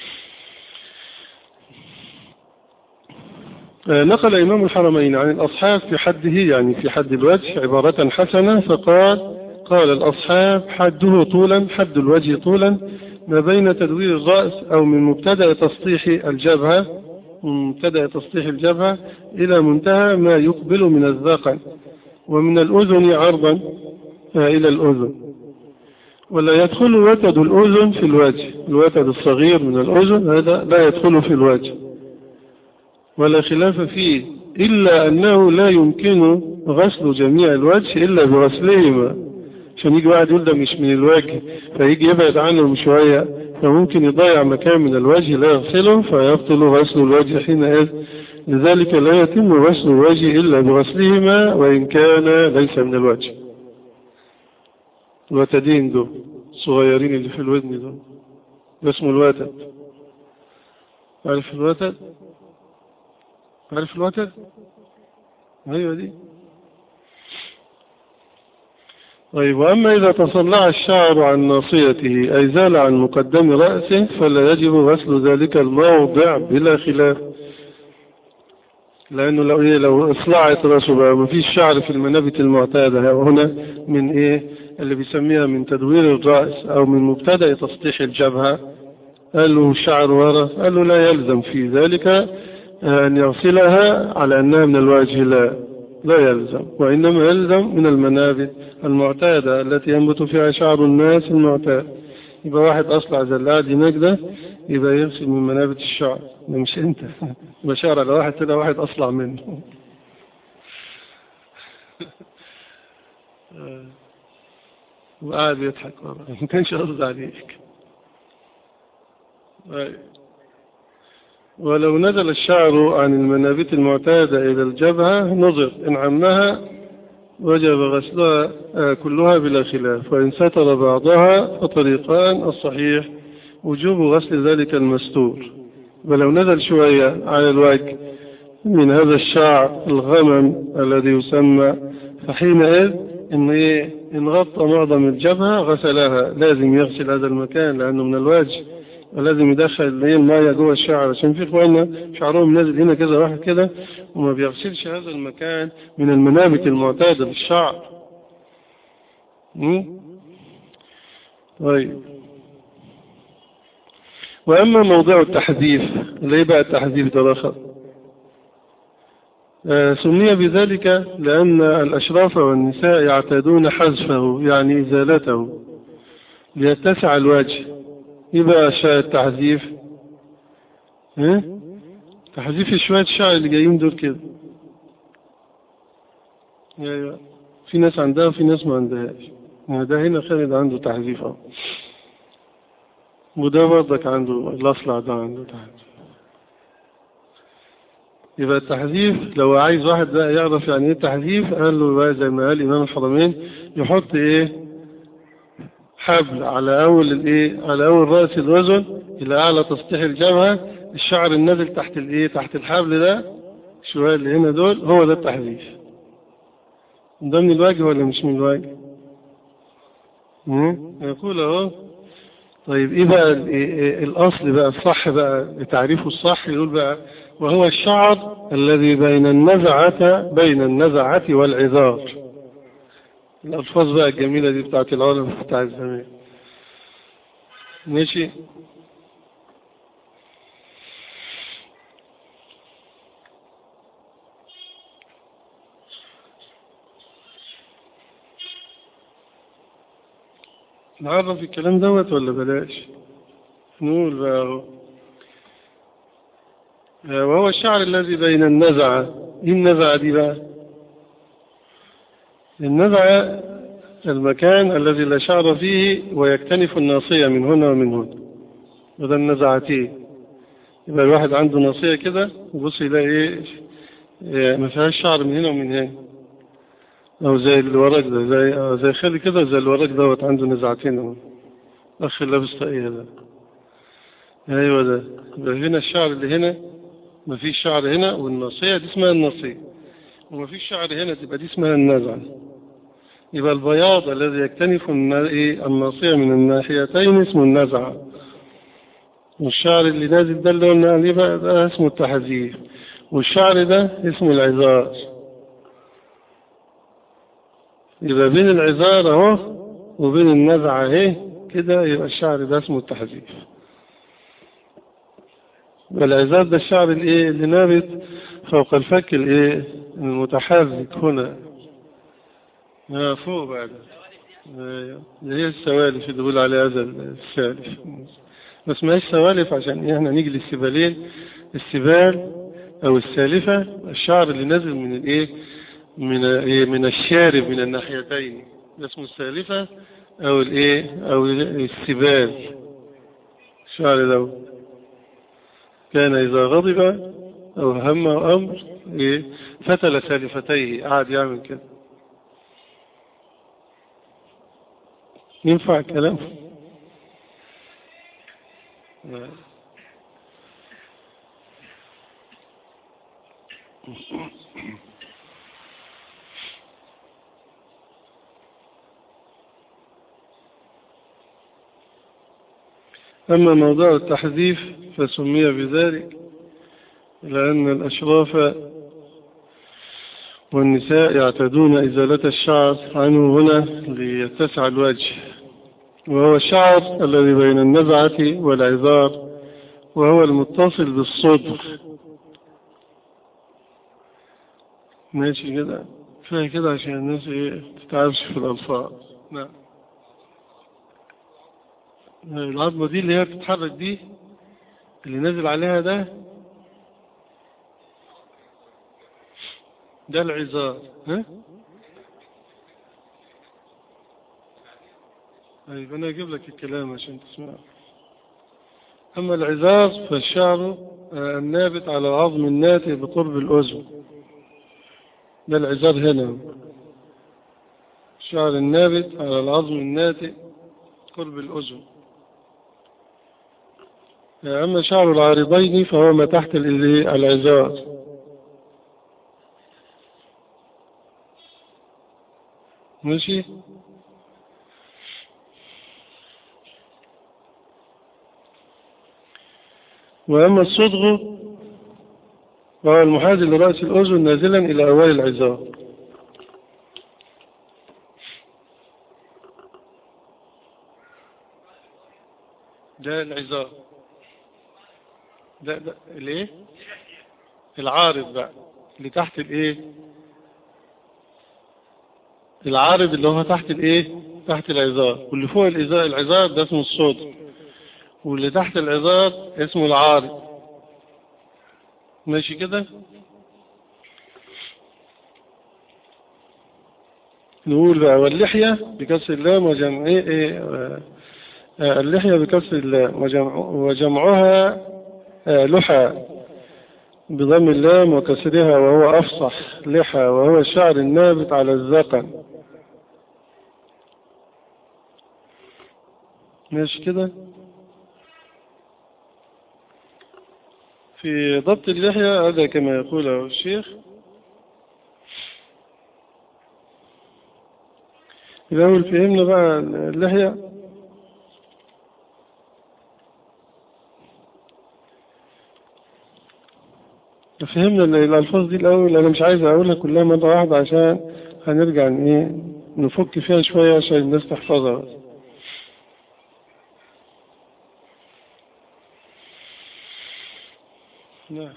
نقل إمام الحرمين عن الأصحاب في حده يعني في حد الوجه عبارة حسنة فقال قال الأصحاب حده طولا حد الوجه طولا ما بين تدوير الرأس أو من مبتدأ تسطيح الجبهة من مبتدأ تسطيح الجبهة إلى منتهى ما يقبل من الذقن ومن الأذن عرضا إلى الأذن ولا يدخل وتد الأذن في الوجه الوتد الصغير من الأذن هذا لا يدخل في الوجه ولا خلاف فيه إلا أنه لا يمكن غسل جميع الوجه إلا بغسلهما عشان يجي واحد يقول ده مش من الوجه فيجي يبعد عنهم شوية فممكن يضيع مكان من الوجه لا يغسله فيبطل غسل الوجه حينئذ لذلك لا يتم غسل الوجه إلا بغسلهما وإن كان ليس من الوجه الوتدين دول صغيرين اللي في الودن دول ده اسمه الوتد عارف الوتد عارف الوتد ايوه دي طيب وأما إذا تصلع الشعر عن ناصيته أي زال عن مقدم رأسه فلا يجب غسل ذلك الموضع بلا خلاف لأنه لو إيه لو إصلاعت رأسه بقى ما فيش شعر في المنابت المعتادة هنا من إيه اللي بيسميها من تدوير الرأس أو من مبتدأ تسطيح الجبهة قال له الشعر ورا قال له لا يلزم في ذلك أن يغسلها على أنها من الوجه لا لا يلزم وإنما يلزم من المنابت المعتادة التي ينبت فيها شعر الناس المعتاد يبقى واحد أصلع زي اللي قاعد هناك ده يبقى يغسل من منابت الشعر ده مش أنت يبقى شعر على واحد كده واحد أصلع منه وقاعد يضحك ما كانش قصد عليك ولو نزل الشعر عن المنابت المعتادة إلى الجبهة نظر إن عمها وجب غسلها كلها بلا خلاف وإن ستر بعضها فطريقان الصحيح وجوب غسل ذلك المستور ولو نزل شوية على الوجه من هذا الشعر الغمم الذي يسمى فحينئذ إن, إيه إن غطى معظم الجبهة غسلها لازم يغسل هذا المكان لأنه من الوجه ولازم يدخل المية جوه الشعر عشان في اخواننا شعرهم نازل هنا كذا واحد كده وما بيغسلش هذا المكان من المنابت المعتادة للشعر طيب وأما موضوع التحذيف ليه بقى التحذيف ده رخص آه سمي بذلك لأن الأشراف والنساء يعتادون حذفه يعني إزالته ليتسع الوجه يبقى شاء التحذيف ها تحذيف شوية الشعر اللي جايين دول كده يعني في ناس عندها وفي ناس ما عندهاش ده هنا خالد عنده تحذيف اهو وده برضك عنده الأصلع ده عنده تحت يبقى التحذيف لو عايز واحد بقى يعرف يعني ايه التحذيف قال له بقى زي ما قال إمام الحرمين يحط ايه حبل على أول الايه على أول رأس الوزن إلى أعلى تسطيح الجبهة الشعر النازل تحت الايه تحت الحبل ده شوية اللي هنا دول هو ده التحذيف ده من الواجب ولا مش من الواجب مم؟ يقول اهو طيب ايه بقى ال- إيه- إيه الاصل بقى الصح بقى تعريفه الصح يقول بقى وهو الشعر الذي بين النزعة بين النزعة والعذار الالفاظ بقى الجميلة دي بتاعت العلماء بتاع الزمان ماشي نعرف الكلام دوت ولا بلاش نقول بقى اهو آه، وهو الشعر الذي بين النزعة ايه النزعة دي بقى النزعة المكان الذي لا شعر فيه ويكتنف الناصية من هنا ومن هنا وده النزعتين يبقى الواحد عنده ناصية كده يبص يلاقي ايه إيه، ما فيهاش شعر من هنا ومن هنا أو زي اللي وراك ده زي آه، زي خالي كده زي اللي وراك دوت عنده نزعتين اهو أخ اللي لابس طاقية ده أيوة ده يبقى هنا الشعر اللي هنا مفيش شعر هنا والناصية دي اسمها الناصية ومفيش شعر هنا تبقى دي اسمها النزعة يبقى البياض الذي يكتنف النا- إيه، الناصية من الناحيتين اسمه النزعة والشعر اللي نازل ده اللي قلنا عليه بقى ده اسمه التحذير والشعر ده اسمه العذار يبقى بين العذار اهو وبين النزعة اهي كده يبقى الشعر ده اسمه التحذير والعذار ده الشعر الايه اللي نابت فوق الفك الايه المتحرك هنا آه فوق بعد آه، اللي هي السوالف اللي بيقول عليها هذا السالف ما اسمهاش سوالف عشان احنا نيجي للسبالين السبال او السالفة الشعر اللي نازل من الايه من إيه؟ من الشارب من الناحيتين ده اسمه السالفة او الايه او السبال الشعر ده كان اذا غضب او هم امر ايه فتل سالفتيه قعد يعمل كده ينفع الكلام لا. أما موضوع التحذيف فسمي بذلك لأن الأشراف والنساء يعتدون إزالة الشعر عنه هنا ليتسع الوجه وهو الشعر الذي بين النزعة والعذار وهو المتصل بالصدر ماشي كده كفاية كده عشان الناس ايه تتعبش في الألفاظ نعم العظمة دي اللي هي بتتحرك دي اللي نازل عليها ده ده العذار ها طيب انا اجيب لك الكلام عشان تسمع اما العذار فالشعر آه، النابت على العظم الناتئ بقرب الاذن ده العذار هنا الشعر النابت على العظم الناتئ قرب الاذن أما شعر العارضين فهو ما تحت ال- العذار ماشي وأما الصدغ فهو المحاذي لرأس الأذن نازلا إلى أول العذار ده العذار ده ده الايه العارض بقى اللي تحت الايه العارض اللي هو تحت الايه تحت العذار واللي فوق العذار العذار ده اسمه الصدر واللي تحت العذار اسمه العارض ماشي كده نقول بقى واللحية بكسر اللام وجمع ايه, إيه آه، آه، اللحية بكسر اللام وجمع وجمعها آه، لحى بضم اللام وكسرها وهو أفصح لحى وهو الشعر النابت على الذقن ماشي كده في ضبط اللحية هذا كما يقوله الشيخ الأول فهمنا بقى اللحية فهمنا ال- الألفاظ دي الأول أنا مش عايز أقولها كلها مرة واحدة عشان هنرجع ن- إيه نفك فيها شوية عشان الناس تحفظها بس. نعم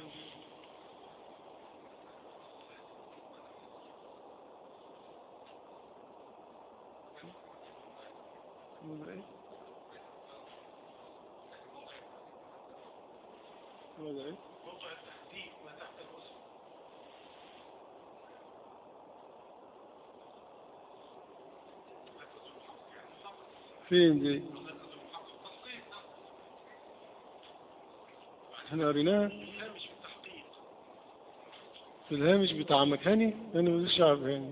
فين دي احنا قريناها في الهامش بتاع مكاني انا مش عارف يعني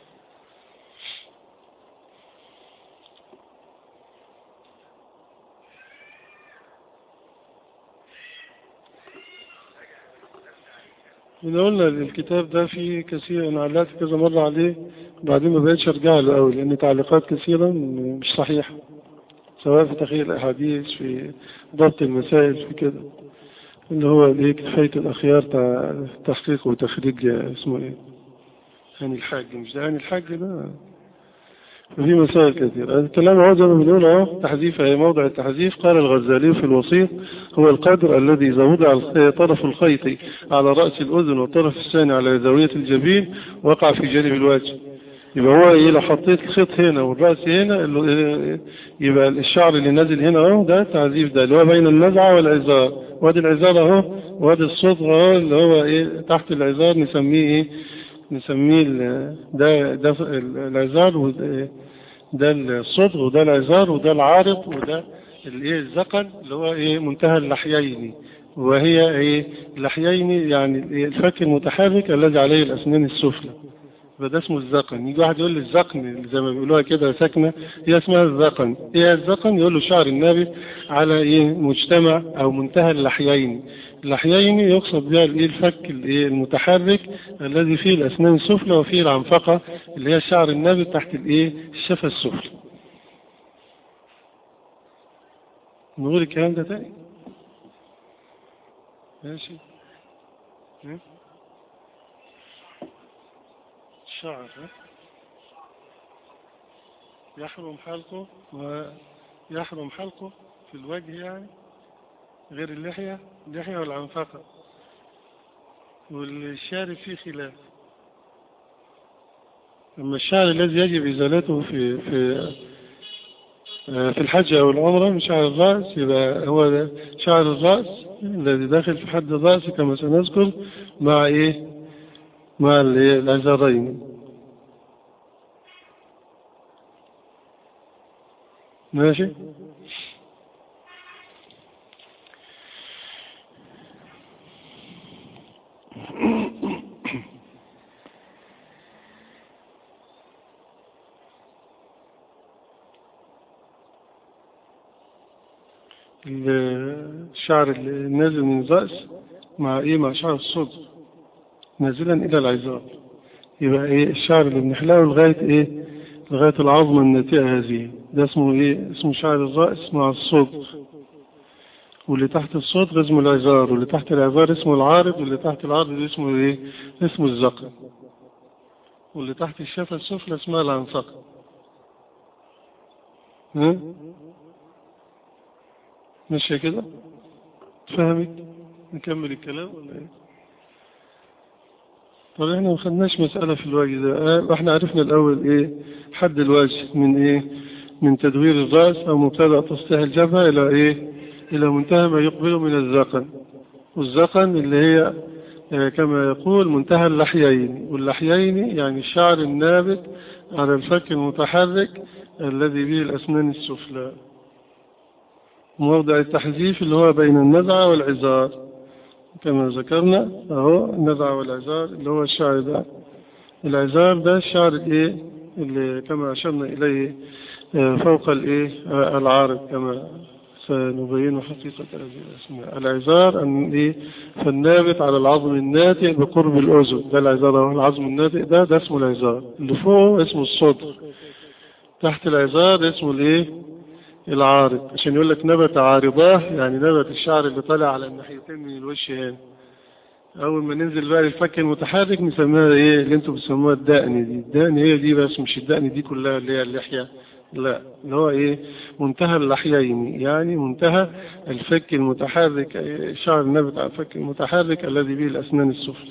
من قلنا الكتاب ده فيه كثير انا علقت كذا مرة عليه بعدين ما بقتش ارجع له قوي لان تعليقات كثيرة مش صحيحة سواء في تخيل الاحاديث في ضبط المسائل في كده اللي هو الايه كفاية الاخيار تع- تحقيق وتخريج اسمه ايه هاني الحاج مش ده هاني الحاج ده وفي مسائل كثيرة الكلام هو زي ما بنقول اهو تحذيف أي موضع التحذيف قال الغزالي في الوسيط هو القدر الذي إذا وضع الخ- طرف الخيط على رأس الأذن والطرف الثاني على زاوية الجبين وقع في جانب الوجه يبقى هو ايه لو حطيت الخيط هنا والرأس هنا ال- إيه، يبقى الشعر اللي نازل هنا اهو ده تعذيف ده اللي هو بين النزعة والعزار وادي العزار اهو وادي الصدغ اهو اللي هو ايه تحت العزار نسميه ايه نسميه ال- ده ده العزار وده ده الصدغ وده العزار وده العارض وده الايه الزقن اللي هو ايه منتهى اللحيين وهي ايه اللحيين يعني الإيه؟ الفك المتحرك الذي عليه الاسنان السفلى فده اسمه الزقن يجي واحد يقول لي الزقن زي ما بيقولوها كده ساكنه هي اسمها الزقن ايه الزقن يقول له شعر النابت على ايه مجتمع او منتهى اللحيين اللحيين يقصد بها الايه الفك الايه المتحرك الذي فيه الاسنان السفلى وفيه العنفقه اللي هي الشعر النابت تحت الايه الشفه السفلى نقول الكلام ده تاني ماشي ها؟ الشعر ها؟ يحرم حلقه ويحرم حلقه في الوجه يعني غير اللحية اللحية والعنفقة والشارب فيه خلاف أما الشعر الذي يجب إزالته في في آه، في الحج أو العمرة من شعر الرأس يبقى هو ده شعر الرأس الذي داخل في حد الرأس كما سنذكر مع إيه مع الإيه؟ الأزرين ماشي الشعر النازل من الرأس مع ايه مع شعر الصدر نازلا الى العظام يبقى ايه الشعر اللي بنحلقه لغاية ايه لغاية العظمة الناتئة هذه ده اسمه ايه اسمه شعر الرأس مع الصدر واللي تحت الصدر اسمه العذار واللي تحت العذار اسمه العارض واللي تحت العارض اسمه ايه اسمه الزقن واللي تحت الشفة السفلى اسمها العنفقة ها ماشية كده فهمت نكمل الكلام ولا ايه طب احنا ما خدناش مسألة في الوجه ده اه، احنا عرفنا الاول ايه حد الوجه من ايه من تدوير الرأس او مبتدأ تسطيح الجبهة الى ايه الى منتهى ما يقبله من الذقن والذقن اللي هي اه، كما يقول منتهى اللحيين واللحيين يعني الشعر النابت على الفك المتحرك الذي به الأسنان السفلى موضع التحذيف اللي هو بين النزعة والعزار كما ذكرنا اهو النزعة والعزار اللي هو الشعر ده العزار ده الشعر الايه اللي كما أشرنا إليه آه، فوق الايه آه، العارض كما سنبين حقيقة هذه الأسماء العزار أن إيه فالنابت على العظم الناتئ بقرب الأذن ده العزار هو العظم الناتئ ده ده اسمه العزار اللي فوقه اسمه الصدر تحت العزار اسمه الايه العارض عشان يقول لك نبت عارضاه يعني نبت الشعر اللي طالع على الناحيتين من الوش هنا اول ما ننزل بقى للفك المتحرك نسميها ايه اللي انتوا بتسموها الدقن دي الدقن هي دي بس مش الدقن دي كلها اللي هي اللحيه لا اللي هو ايه منتهى اللحيين يعني منتهى الفك المتحرك الشعر النابت على الفك المتحرك الذي به الاسنان السفلى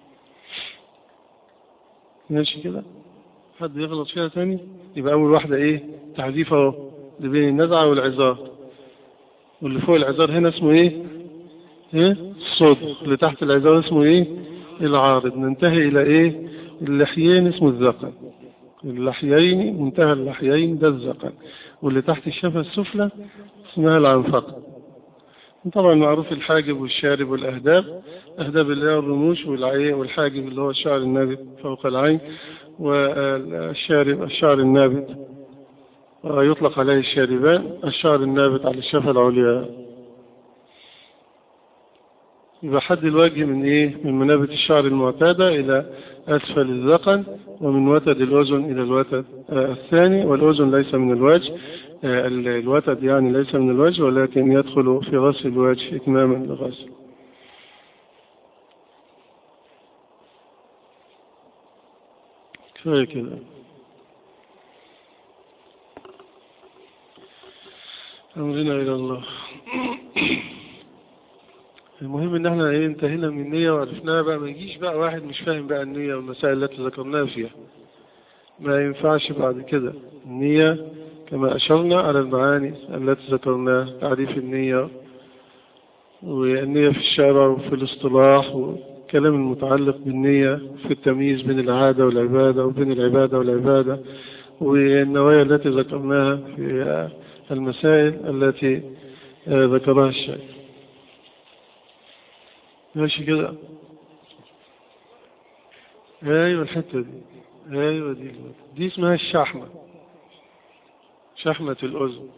ماشي كده حد يغلط فيها تاني يبقى اول واحده ايه تحذيف اهو اللي بين النزعه والعذار واللي فوق العذار هنا اسمه ايه ايه الصدر اللي تحت العذار اسمه ايه العارض ننتهي الى ايه اللحيين اسمه الذقن اللحيين منتهى اللحيين ده الذقن واللي تحت الشفة السفلى اسمها العنفقة طبعا معروف الحاجب والشارب والأهداب أهداب اللي هي الرموش والعين والحاجب اللي هو الشعر النابت فوق العين والشارب الشعر النابت يطلق عليه الشاربان الشعر النابت على الشفة العليا يبقى حد الوجه من ايه من منابت الشعر المعتادة الى اسفل الذقن ومن وتد الاذن الى الوتد آه الثاني والاذن ليس من الوجه آه الوتد يعني ليس من الوجه ولكن يدخل في غسل الوجه اتماما للغسل كفايه كده امرنا الى الله المهم ان احنا ايه انتهينا من النية وعرفناها بقى ما يجيش بقى واحد مش فاهم بقى النية والمسائل التي ذكرناها فيها ما ينفعش بعد كده النية كما أشرنا على المعاني التي ذكرناها تعريف النية والنية في الشرع وفي الاصطلاح والكلام المتعلق بالنية في التمييز بين العادة والعبادة وبين العبادة والعبادة والنوايا التي ذكرناها في المسائل التي ذكرها الشيخ ماشي كده ايوه الحته دي ايوه دي دي اسمها الشحمه شحمه الاذن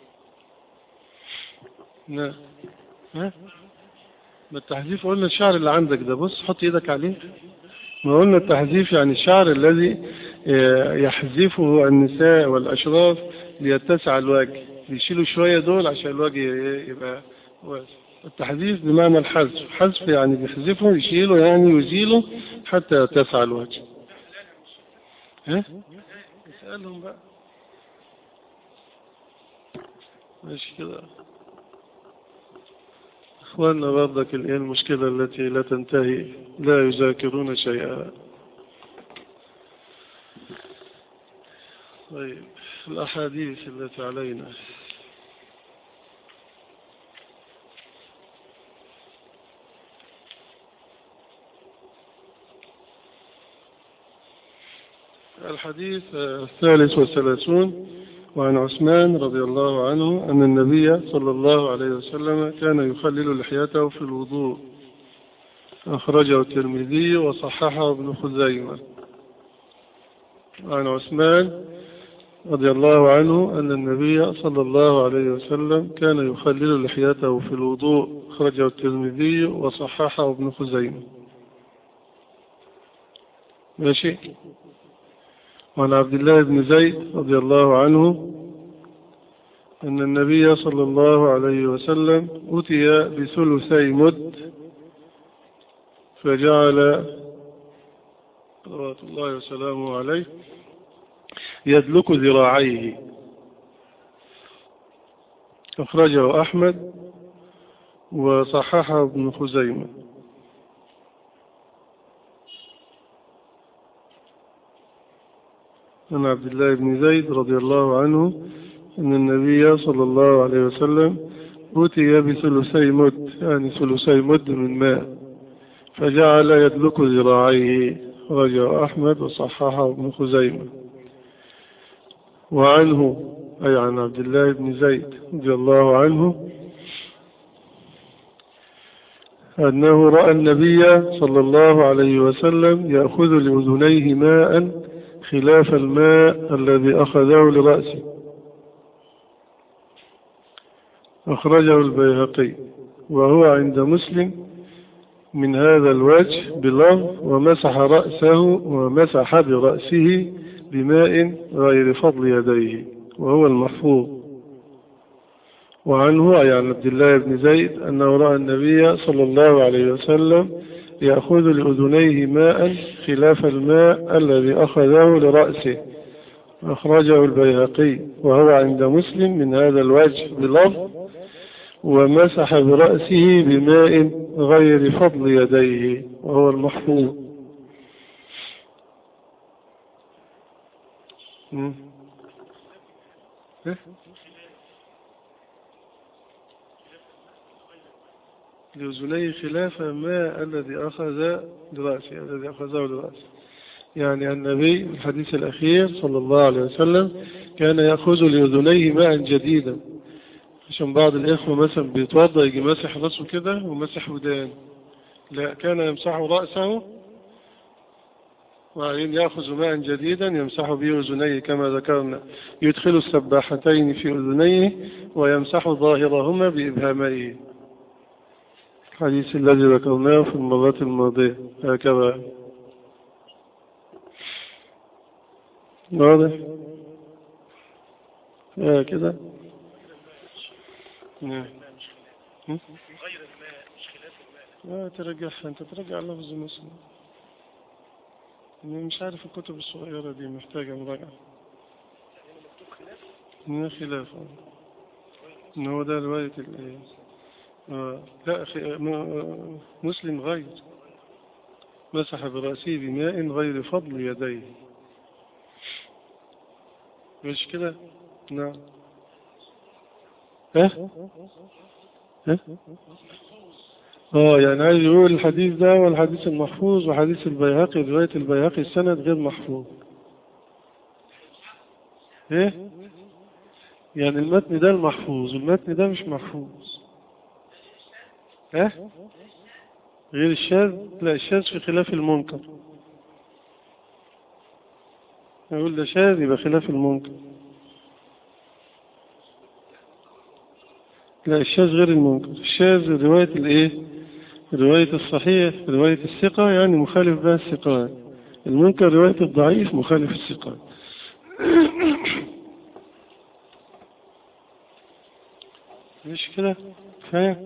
نعم ها ما التحذيف قلنا الشعر اللي عندك ده بص حط ايدك عليه ما قلنا التحذيف يعني الشعر الذي يحذفه النساء والاشراف ليتسع الوجه بيشيلوا شويه دول عشان الوجه يبقى واسع التحذيف بمعنى الحذف حذف يعني بيحذفه يشيله يعني يزيله حتى يتسع الوجه ها اسألهم بقى ماشي كده اخواننا برضك الايه المشكلة التي لا تنتهي لا يذاكرون شيئا طيب الأحاديث التي علينا الحديث الثالث والثلاثون وعن عثمان رضي الله عنه أن النبي صلى الله عليه وسلم كان يخلل لحيته في الوضوء أخرجه الترمذي وصححه ابن خزيمة وعن عثمان رضي الله عنه أن النبي صلى الله عليه وسلم كان يخلل لحيته في الوضوء أخرجه الترمذي وصححه ابن خزيمة ماشي وعن عبد الله بن زيد رضي الله عنه أن النبي صلى الله عليه وسلم أتي بثلثي مد فجعل صلوات الله وسلامه عليه يدلك ذراعيه أخرجه أحمد وصححه ابن خزيمة عن عبد الله بن زيد رضي الله عنه أن النبي صلى الله عليه وسلم أتي بثلثي مد يعني ثلثي مد من ماء فجعل يدلك ذراعيه رجع أحمد وصححه ابن خزيمة وعنه أي عن عبد الله بن زيد رضي الله عنه أنه رأى النبي صلى الله عليه وسلم يأخذ لأذنيه ماء خلاف الماء الذي أخذه لرأسه أخرجه البيهقي وهو عند مسلم من هذا الوجه بلفظ ومسح رأسه ومسح برأسه بماء غير فضل يديه وهو المحفوظ وعنه أي عن عبد الله بن زيد أنه رأى النبي صلى الله عليه وسلم يأخذ لأذنيه ماء خلاف الماء الذي أخذه لرأسه أخرجه البيهقي وهو عند مسلم من هذا الوجه بلفظ ومسح برأسه بماء غير فضل يديه وهو المحفوظ مم. إيه؟ لأذنيه خلاف ما الذي أخذ لرأسه الذي أخذه لرأسه يعني النبي في الحديث الأخير صلى الله عليه وسلم كان يأخذ لأذنيه ماء جديدا عشان بعض الإخوة مثلا بيتوضى يجي مسح رأسه كده ومسح ودان لا كان يمسح رأسه وبعدين يأخذ ماء جديدا يمسح به أذنيه كما ذكرنا يدخل السباحتين في أذنيه ويمسح ظاهرهما بإبهاميه الحديث الذي ذكرناه في المرات الماضية هكذا واضح آه كده نعم هم؟ غير الماء مش خلاف الماء لا ترجعها انت ترجع لفظ مسلم أنا مش عارف الكتب الصغيرة دي محتاجة مراجعة من خلاف آه. ان هو ده رواية ال آه. لا أخي م- مسلم غير مسح برأسه بماء غير فضل يديه مش كده نعم ها ها اه يعني عايز يقول الحديث ده والحديث المحفوظ وحديث البيهقي رواية البيهقي السند غير محفوظ ايه يعني المتن ده المحفوظ والمتن ده مش محفوظ ها غير الشاذ لا الشاذ في خلاف المنكر يقول ده شاذ يبقى خلاف المنكر لا الشاذ غير المنكر الشاذ رواية الايه رواية الصحيح رواية الثقة يعني مخالف بها الثقات المنكر رواية الضعيف مخالف الثقات مش كده كفاية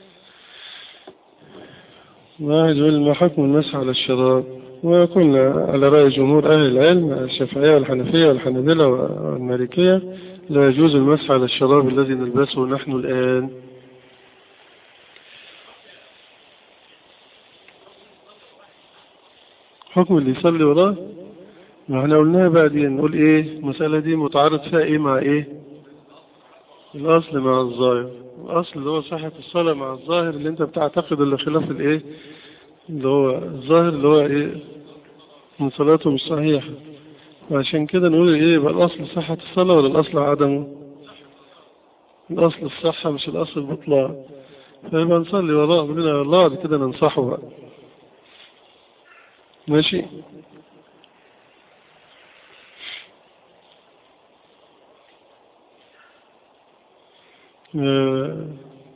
واحد يقول ما حكم المسح على الشراب وقلنا على رأي جمهور أهل العلم الشافعية والحنفية والحنابلة والمالكية لا يجوز المسح على الشراب الذي نلبسه نحن الآن حكم اللي يصلي وراه ما احنا قلناها بعدين نقول ايه المسألة دي متعارض فيها ايه مع ايه الأصل مع الظاهر الأصل اللي هو صحة الصلاة مع الظاهر اللي انت بتعتقد اللي خلاف الايه اللي هو الظاهر اللي هو ايه من صلاته مش صحيحة وعشان كده نقول ايه يبقى الأصل صحة الصلاة ولا الأصل عدمه الأصل الصحة مش الأصل البطلان فيبقى نصلي وراء بنا الله بعد كده ننصحه بقى ماشي آه،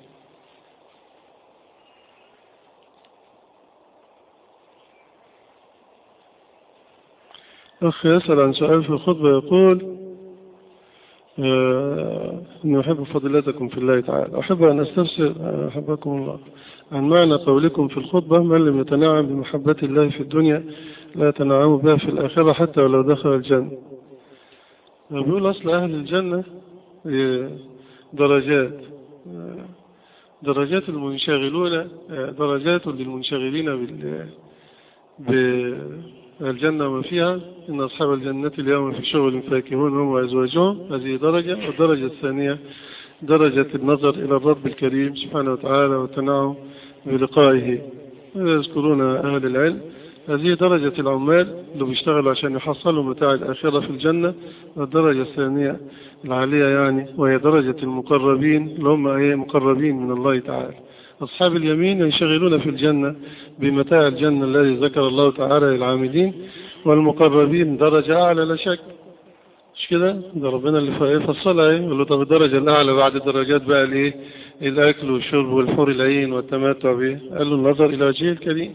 أخ يسأل عن سؤال في الخطبة يقول آه، إني أحب فضيلتكم في الله تعالى أحب أن أستفسر آه، أحبكم الله عن معنى قولكم في الخطبة من لم يتنعم بمحبة الله في الدنيا لا يتنعم بها في الآخرة حتى ولو دخل الجنة بيقول أصل أهل الجنة آه، درجات آه، درجات المنشغلون آه، درجات للمنشغلين بال بالجنة وما فيها إن أصحاب الجنة اليوم في شغل فاكهون هم وأزواجهم هذه درجة والدرجة الثانية درجة النظر إلى الرب الكريم سبحانه وتعالى والتنعم بلقائه يذكرون أهل العلم هذه درجة العمال اللي بيشتغلوا عشان يحصلوا متاع الآخرة في الجنة والدرجة الثانية العالية يعني وهي درجة المقربين اللي هم ايه مقربين من الله تعالى أصحاب اليمين ينشغلون في الجنة بمتاع الجنة الذي ذكر الله تعالى للعاملين والمقربين درجة أعلى لا شك مش كده ده ربنا اللي فصلها ايه يقول له طب الدرجة الأعلى بعد الدرجات بقى الايه الأكل والشرب والحور العين والتمتع به قال له النظر إلى وجهه الكريم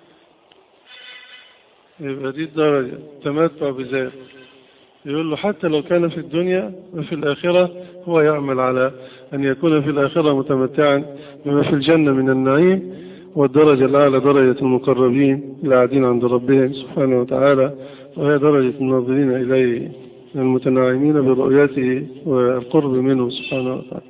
يبقى دي الدرجة التمتع بذات يقول له حتى لو كان في الدنيا وفي الآخرة هو يعمل على أن يكون في الآخرة متمتعا بما في الجنة من النعيم والدرجة الأعلى درجة المقربين القاعدين عند ربهم سبحانه وتعالى وهي درجة الناظرين إليه المتناعمين برؤيته والقرب منه سبحانه وتعالى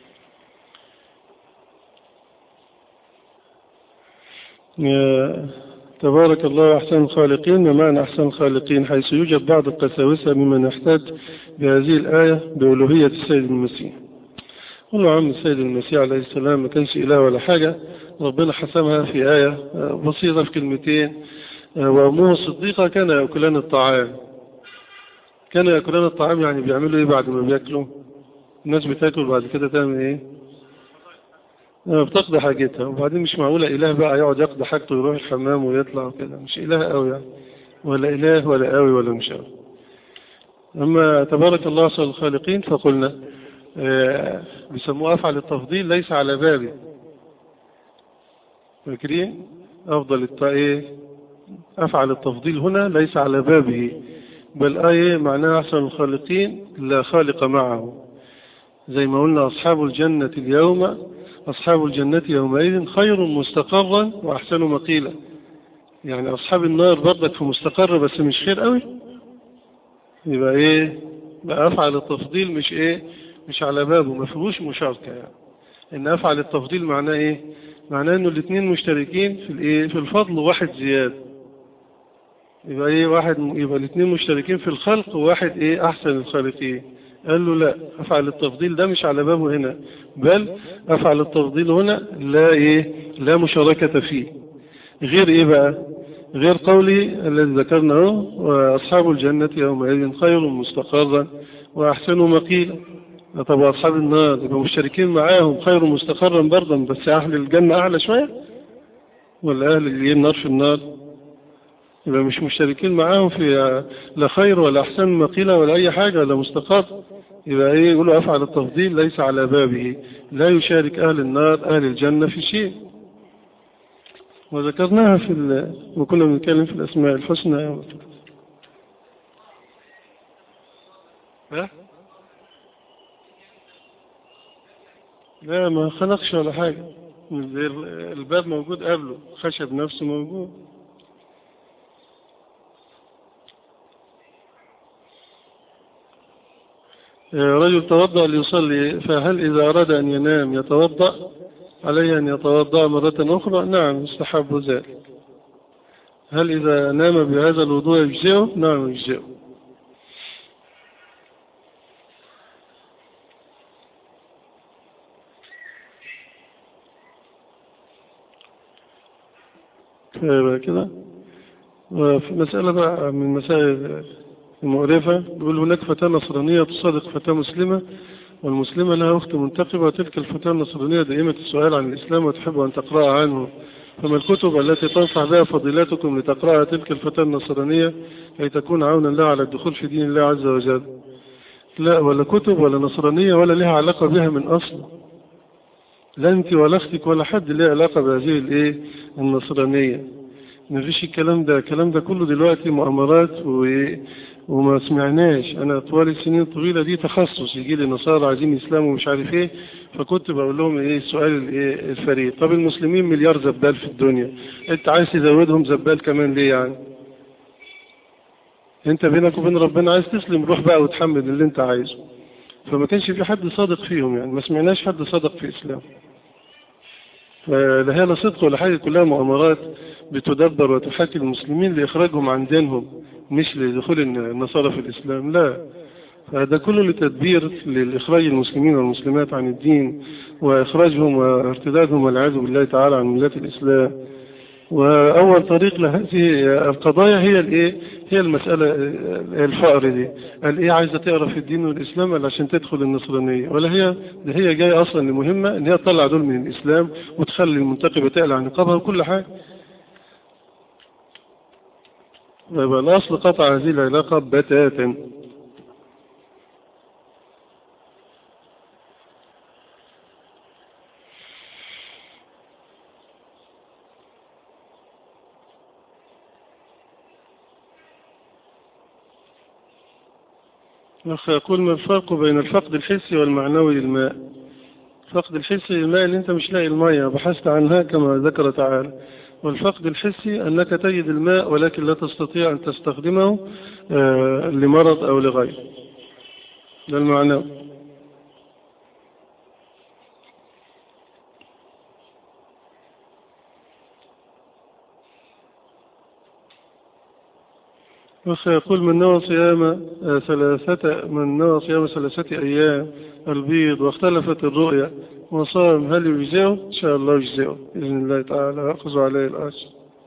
يا تبارك الله أحسن الخالقين ومعنى أحسن الخالقين حيث يوجد بعض القساوسة ممن يحتاج بهذه الآية بألوهية السيد المسيح قل له عم السيد المسيح عليه السلام ما كانش إله ولا حاجة ربنا حسمها في آية بسيطة في كلمتين وأمه الصديقة كان يأكلان الطعام كان يأكلان الطعام يعني بيعملوا إيه بعد ما بيأكلوا الناس بتاكل بعد كده تعمل إيه بتقضي حاجتها وبعدين مش معقولة إله بقى يقعد يقضي حاجته ويروح الحمام ويطلع وكده مش إله قوي يعني ولا إله ولا قوي ولا مش قوي أما تبارك الله أحسن الخالقين فقلنا آه بيسموه أفعل التفضيل ليس على بابي فاكرين أفضل الطائر أفعل التفضيل هنا ليس على بابه بل آية معناها أحسن الخالقين لا خالق معه زي ما قلنا أصحاب الجنة اليوم أصحاب الجنة يومئذ خير مستقرا وأحسن مقيلا يعني أصحاب النار برضك في مستقر بس مش خير قوي يبقى إيه بقى أفعل التفضيل مش إيه مش على بابه ما فيهوش مشاركة يعني إن أفعل التفضيل معناه إيه معناه إنه الاثنين مشتركين في الإيه في الفضل وواحد زيادة يبقى إيه واحد يبقى الاثنين مشتركين في الخلق وواحد إيه أحسن الخالقين قال له لا أفعل التفضيل ده مش على بابه هنا بل أفعل التفضيل هنا لا إيه لا مشاركة فيه غير إيه بقى غير قولي الذي ذكرناه وأصحاب الجنة يومئذ خير مستقرا وأحسن مقيلا طب أصحاب النار يبقى مشتركين معاهم خير مستقرا برضا بس أهل الجنة أعلى شوية ولا أهل النار في النار يبقى مش مشتركين معاهم في لا خير ولا أحسن مقيلة ولا أي حاجة ولا مستقر يبقى إيه يقولوا أفعل التفضيل ليس على بابه لا يشارك أهل النار أهل الجنة في شيء وذكرناها في ال... وكنا بنتكلم في الأسماء الحسنى ها؟ لا ما خلقش ولا حاجة الباب موجود قبله خشب نفسه موجود رجل توضأ ليصلي فهل إذا أراد أن ينام يتوضأ عليه أن يتوضأ مرة أخرى نعم يستحب ذلك هل إذا نام بهذا الوضوء يجزئه نعم يجزئه كده وفي مسألة بقى من مسائل المعرفة بيقول هناك فتاة نصرانية تصادق فتاة مسلمة والمسلمة لها أخت منتقبة وتلك الفتاة النصرانية دائمة السؤال عن الإسلام وتحب أن تقرأ عنه فما الكتب التي تنصح بها فضيلتكم لتقرأها تلك الفتاة النصرانية كي تكون عونا لها على الدخول في دين الله عز وجل لا ولا كتب ولا نصرانية ولا لها علاقة بها من أصل لا أنت ولا أختك ولا حد له علاقة بهذه الإيه النصرانية ما فيش الكلام ده الكلام ده كله دلوقتي مؤامرات و... وما سمعناش انا طوال السنين الطويلة دي تخصص يجي لي نصارى عايزين يسلموا ومش عارف ايه فكنت بقول لهم ايه السؤال الايه الفريد طب المسلمين مليار زبال في الدنيا انت عايز تزودهم زبال كمان ليه يعني انت بينك وبين ربنا عايز تسلم روح بقى وتحمل اللي انت عايزه فما كانش في حد صادق فيهم يعني ما سمعناش حد صادق في الاسلام فلا هي لا صدق ولا حاجة كلها مؤامرات بتدبر وتحاكي المسلمين لإخراجهم عن دينهم مش لدخول النصارى في الإسلام لا هذا كله لتدبير لإخراج المسلمين والمسلمات عن الدين وإخراجهم وارتدادهم والعياذ بالله تعالى عن ملة الإسلام وأول طريق لهذه القضايا هي الإيه؟ هي المسألة الفقر دي قال إيه عايزة تقرا في الدين والإسلام قال عشان تدخل النصرانية ولا هي ده هي جاية أصلا لمهمة إن هي تطلع دول من الإسلام وتخلي المنتقبة تقلع نقابها وكل حاجة يبقى الأصل قطع هذه العلاقة بتاتا الأخ يقول ما الفرق بين الفقد الحسي والمعنوي للماء الفقد الحسي للماء اللي انت مش لاقي المية بحثت عنها كما ذكر تعالى والفقد الحسي أنك تجد الماء ولكن لا تستطيع أن تستخدمه آه، لمرض أو لغير ده المعنوي أخ يقول من نوى صيام آه، ثلاثة من نوى صيام ثلاثة أيام البيض واختلفت الرؤيا وصام هل يجزئه؟ إن شاء الله يجزئه بإذن الله تعالى يأخذ عليه الأجر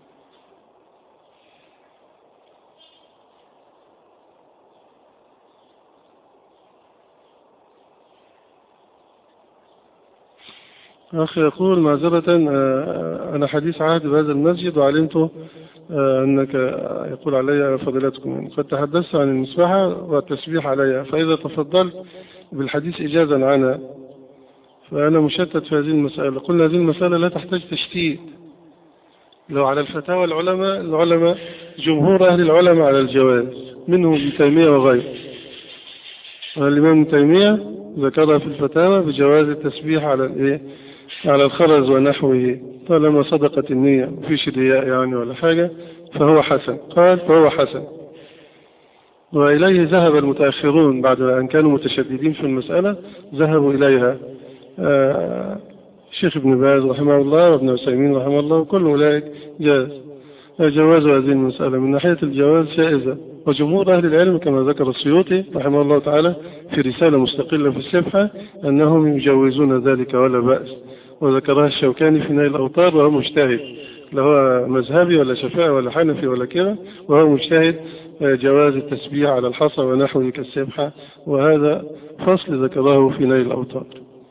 أخي يقول معذرة آه، أنا حديث عهد بهذا المسجد وعلمت آه، أنك يقول علي فضيلتكم قد تحدثت عن المسبحة والتسبيح عليها فإذا تفضلت بالحديث إجازا عنها فأنا مشتت في هذه المسألة قلنا هذه المسألة لا تحتاج تشتيت لو على الفتاوى العلماء العلماء جمهور أهل العلماء على الجواز منهم ابن تيمية وغيره الإمام ابن تيمية ذكرها في الفتاوى بجواز التسبيح على الإيه على الخرز ونحوه طالما صدقت النية مفيش رياء يعني ولا حاجة فهو حسن قال فهو حسن وإليه ذهب المتأخرون بعد أن كانوا متشددين في المسألة ذهبوا إليها آه، الشيخ ابن باز رحمه الله وابن عثيمين رحمه الله وكل أولئك جاز جواز هذه المسألة من ناحية الجواز جائزة وجمهور أهل العلم كما ذكر السيوطي رحمه الله تعالى في رسالة مستقلة في السبحة أنهم يجوزون ذلك ولا بأس وذكرها الشوكاني في نيل الأوطار وهو مجتهد لا هو مذهبي ولا شافعي ولا حنفي ولا كده وهو مجتهد آه، جواز التسبيح على الحصى ونحوه كالسبحة وهذا فصل ذكره في نيل الأوطار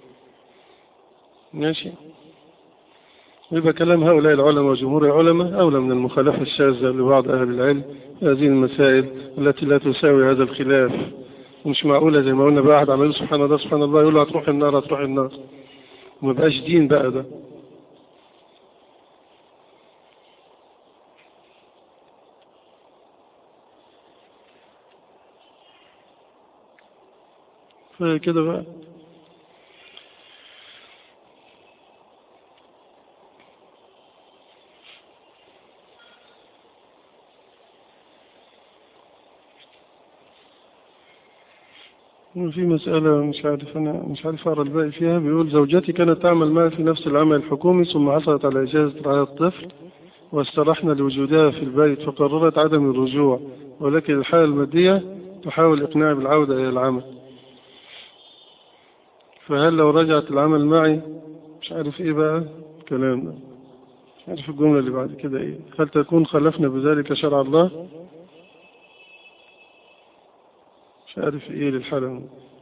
ماشي يبقى كلام هؤلاء العلماء وجمهور العلماء أولى من المخالفة الشاذة لبعض أهل العلم في هذه المسائل التي لا تساوي هذا الخلاف مش معقولة زي ما قلنا بقى واحد عمال سبحان الله سبحان الله يقول له هتروح النار هتروح النار وما بقاش دين بقى ده فكده بقى في مسألة مش عارف أنا مش عارف أقرأ الباقي فيها بيقول زوجتي كانت تعمل معي في نفس العمل الحكومي ثم حصلت على إجازة رعاية الطفل واسترحنا لوجودها في البيت فقررت عدم الرجوع ولكن الحالة المادية تحاول إقناعي بالعودة إلى العمل فهل لو رجعت العمل معي مش عارف إيه بقى الكلام ده مش عارف الجملة اللي بعد كده إيه هل تكون خلفنا بذلك شرع الله مش عارف ايه للحالة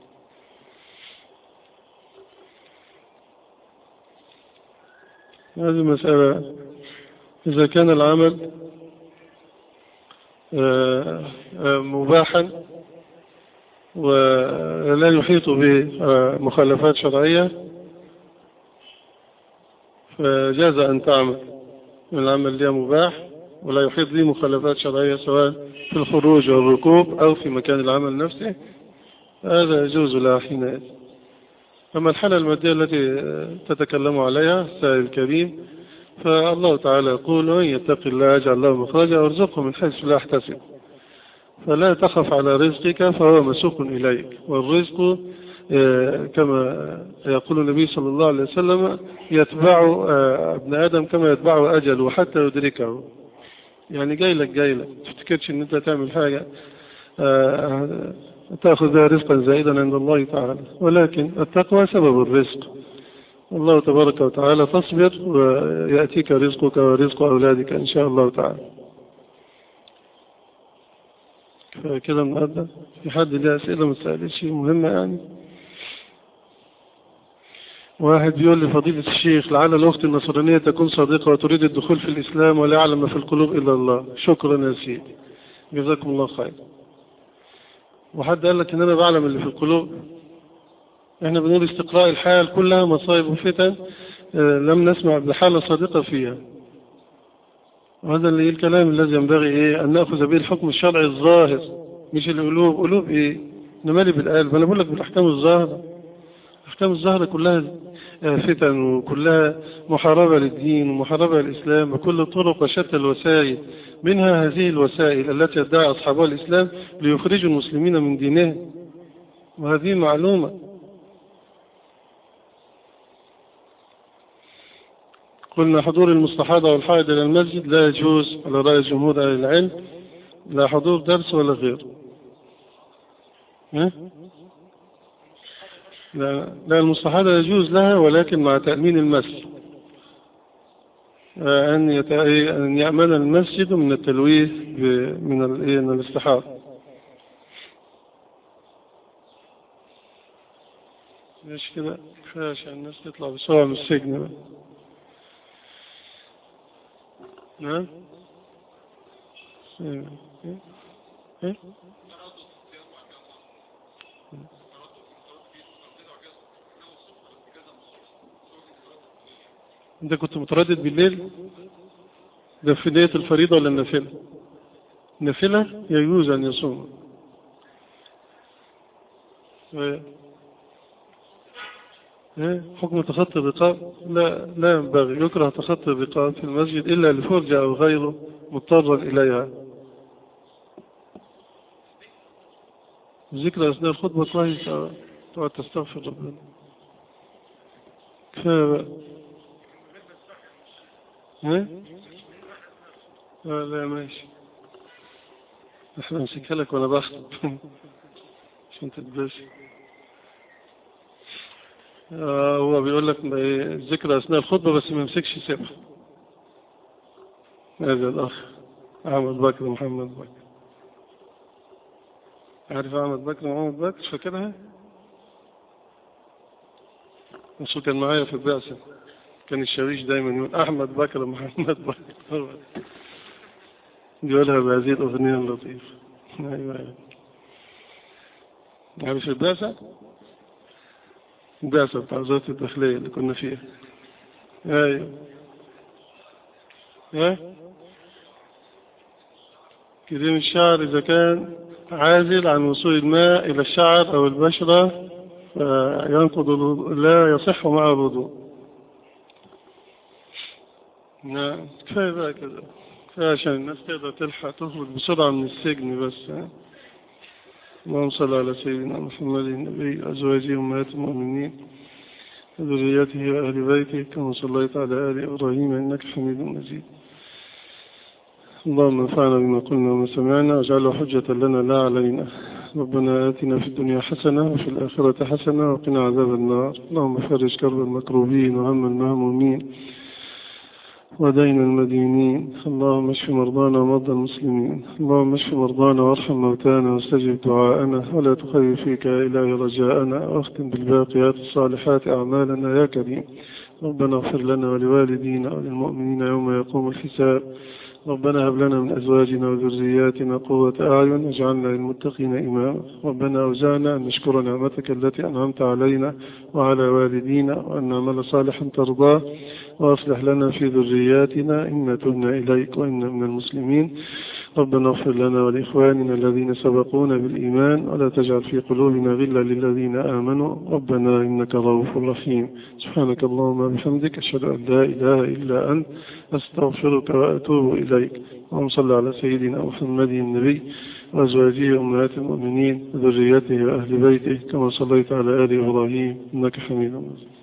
هذه مسألة إذا كان العمل آه، آه، مباحا ولا يحيط بمخالفات شرعية فجاز أن تعمل من العمل لها مباح ولا يحيط به مخالفات شرعية سواء في الخروج والركوب أو في مكان العمل نفسه هذا يجوز لها حينئذ أما الحالة المادية التي تتكلم عليها السائل الكريم فالله تعالى يقول وإن يتق الله يجعل له مخرجا وارزقه من حيث لا يحتسب فلا تخف على رزقك فهو مسوق إليك والرزق آه، كما يقول النبي صلى الله عليه وسلم يتبع آه، ابن آدم كما يتبعه أجله حتى يدركه يعني جاي لك جاي لك تفتكرش ان انت تعمل حاجة آه، تأخذ بها رزقا زائدا عند الله تعالى ولكن التقوى سبب الرزق الله تبارك وتعالى تصبر ويأتيك رزقك ورزق أولادك إن شاء الله تعالى فكده النهارده في حد ليه أسئلة ما سألتش مهمة يعني واحد بيقول لي فضيلة الشيخ لعل الأخت النصرانية تكون صادقة وتريد الدخول في الإسلام ولا يعلم ما في القلوب إلا الله شكرا يا سيدي جزاكم الله خير وحد قال لك إن أنا بعلم اللي في القلوب احنا بنقول استقراء الحال كلها مصائب وفتن آه، لم نسمع بحالة صادقة فيها وهذا اللي الكلام الذي ينبغي ايه ان ناخذ به الحكم الشرعي الظاهر مش القلوب قلوب ايه انا مالي بالقلب انا بقول لك بالاحكام الظاهره الاحكام الظاهره كلها آه، فتن وكلها محاربه للدين ومحاربه للاسلام بكل الطرق وشتى الوسائل منها هذه الوسائل التي يدعي اصحابها الاسلام ليخرجوا المسلمين من دينهم وهذه معلومه قلنا حضور المستحاضة والحائض إلى المسجد لا يجوز على رأي جمهور أهل العلم لا حضور درس ولا غير ها؟ لا, لا المستحاضة يجوز لها ولكن مع تأمين المسجد آه، أن, يت... أن يأمن المسجد من التلويه ب... من, ال... إيه، من الاستحاضة ليش كده كفاية عشان الناس تطلع بسرعة من السجن بقى. نعم إيه؟ إيه؟ انت كنت متردد بالليل ده في نية الفريضة ولا النافلة النافلة يجوز أن يصوم إيه؟ إيه؟ حكم تخطي الرقاب لا لا ينبغي يكره تخطي الرقاب في المسجد إلا لفرجة أو غيره مضطرا إليها ذكر أثناء الخطبة كويس أو تقعد تستغفر ربنا كفاية بقى ها؟ لا لا ماشي احنا امسكها لك وانا بخطب عشان تتبسط آه، هو بيقول لك ما- الذكر أثناء الخطبة بس ما يمسكش سبحة هذا الأخ أحمد بكر محمد بكر عارف أحمد بكر محمد بكر مش فاكرها؟ مش كان معايا في البعثة كان الشريش دايما يقول أحمد بكر محمد بكر بيقولها بهذه الأغنية اللطيفة أيوة أيوة. عارف البعثة؟ البعثة بتاع وزارة الداخلية اللي كنا فيها ايوه ها كريم الشعر إذا كان عازل عن وصول الماء إلى الشعر أو البشرة فينقض الوضوء لا يصح مع الوضوء نعم كفاية بقى كده كفاية عشان الناس تقدر تلحق تخرج بسرعة من السجن بس ها اللهم صل على سيدنا محمد النبي أزواجه أمهات المؤمنين وذريته وأهل بيته كما صليت على آل إبراهيم إنك حميد مجيد اللهم انفعنا بما قلنا وما سمعنا واجعله حجة لنا لا علينا ربنا آتنا في الدنيا حسنة وفي الآخرة حسنة وقنا عذاب النار اللهم فرج كرب المكروبين وهم المهمومين ودين المدينين اللهم اشف مرضانا ومرضى المسلمين اللهم اشف مرضانا وارحم موتانا واستجب دعاءنا ولا تخيب فيك يا إلهي رجاءنا واختم بالباقيات الصالحات أعمالنا يا كريم ربنا اغفر لنا ولوالدينا وللمؤمنين يوم يقوم الحساب ربنا هب لنا من أزواجنا وذرياتنا قوة أعين واجعلنا للمتقين إماما ربنا أوزعنا أن نشكر نعمتك التي أنعمت علينا وعلى والدينا وأن نعمل صالحا ترضاه وأصلح لنا في ذرياتنا إنا تبنا إليك وإنا من المسلمين ربنا اغفر لنا ولإخواننا الذين سبقونا بالإيمان ولا تجعل في قلوبنا غلا للذين آمنوا ربنا إنك رؤوف رحيم سبحانك اللهم وبحمدك أشهد أن لا إله إلا أنت أستغفرك وأتوب إليك اللهم صل على سيدنا محمد النبي وأزواجه أمهات المؤمنين وذريته وأهل بيته كما صليت على آل إبراهيم إنك حميد مجيد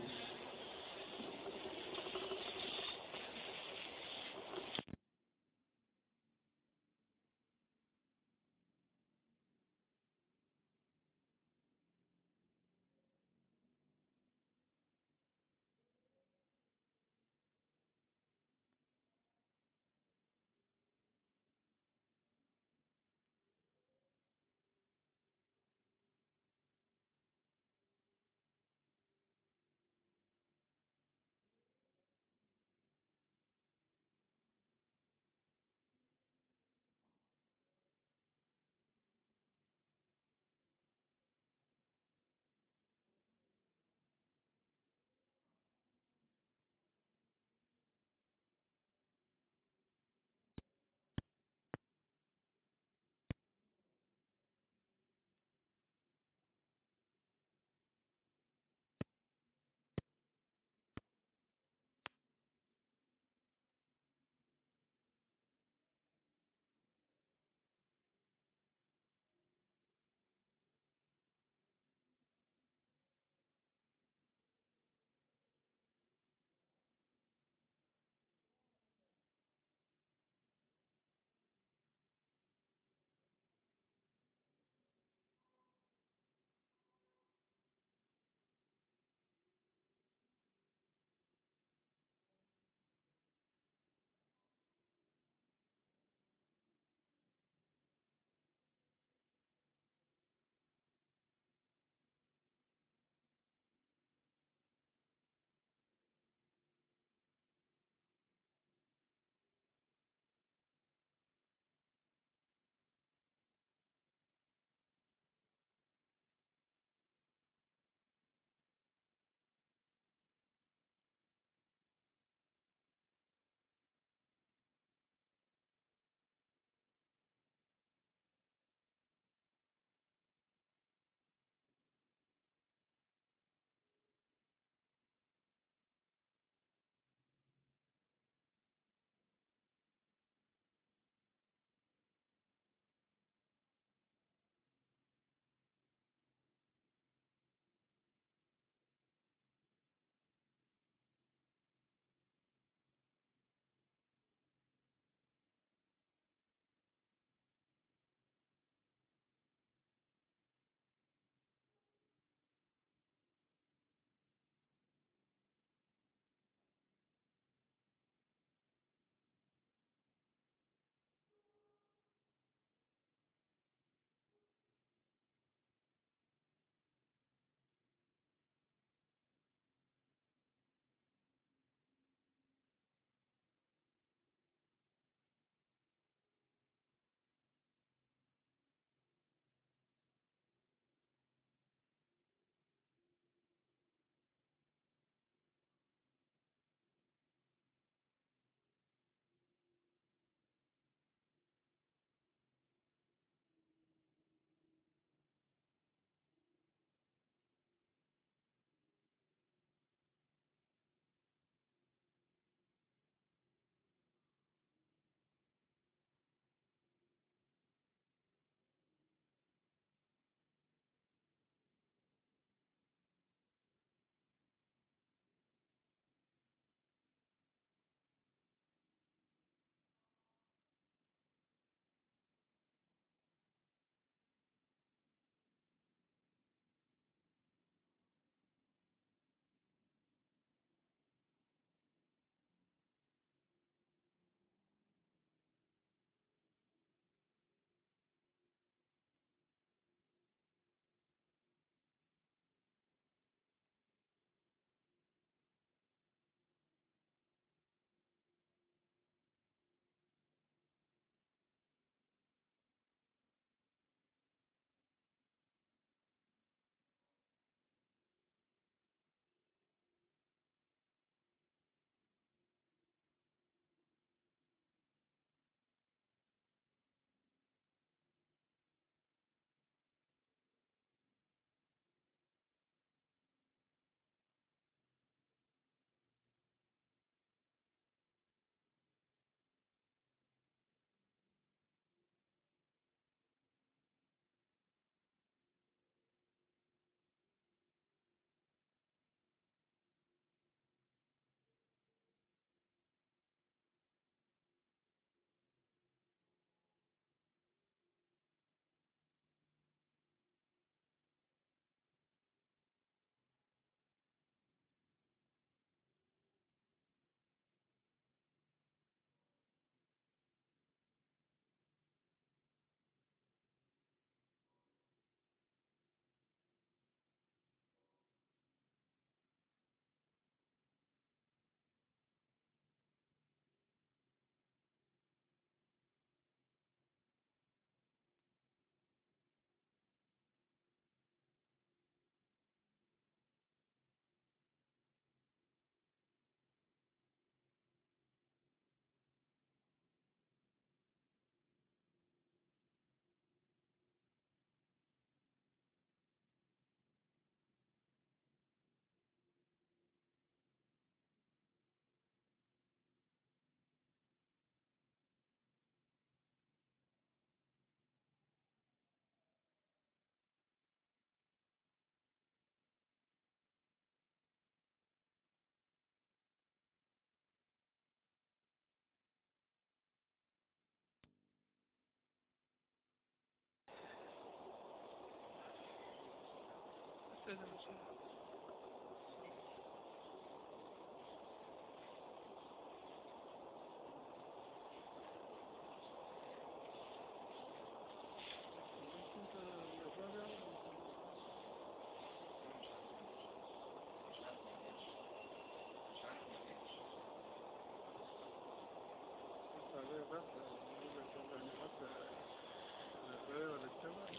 أهلا وسهلا كنت الرابع كنت عليه بس نقول لك يعني حتى الرواية ولا الجمع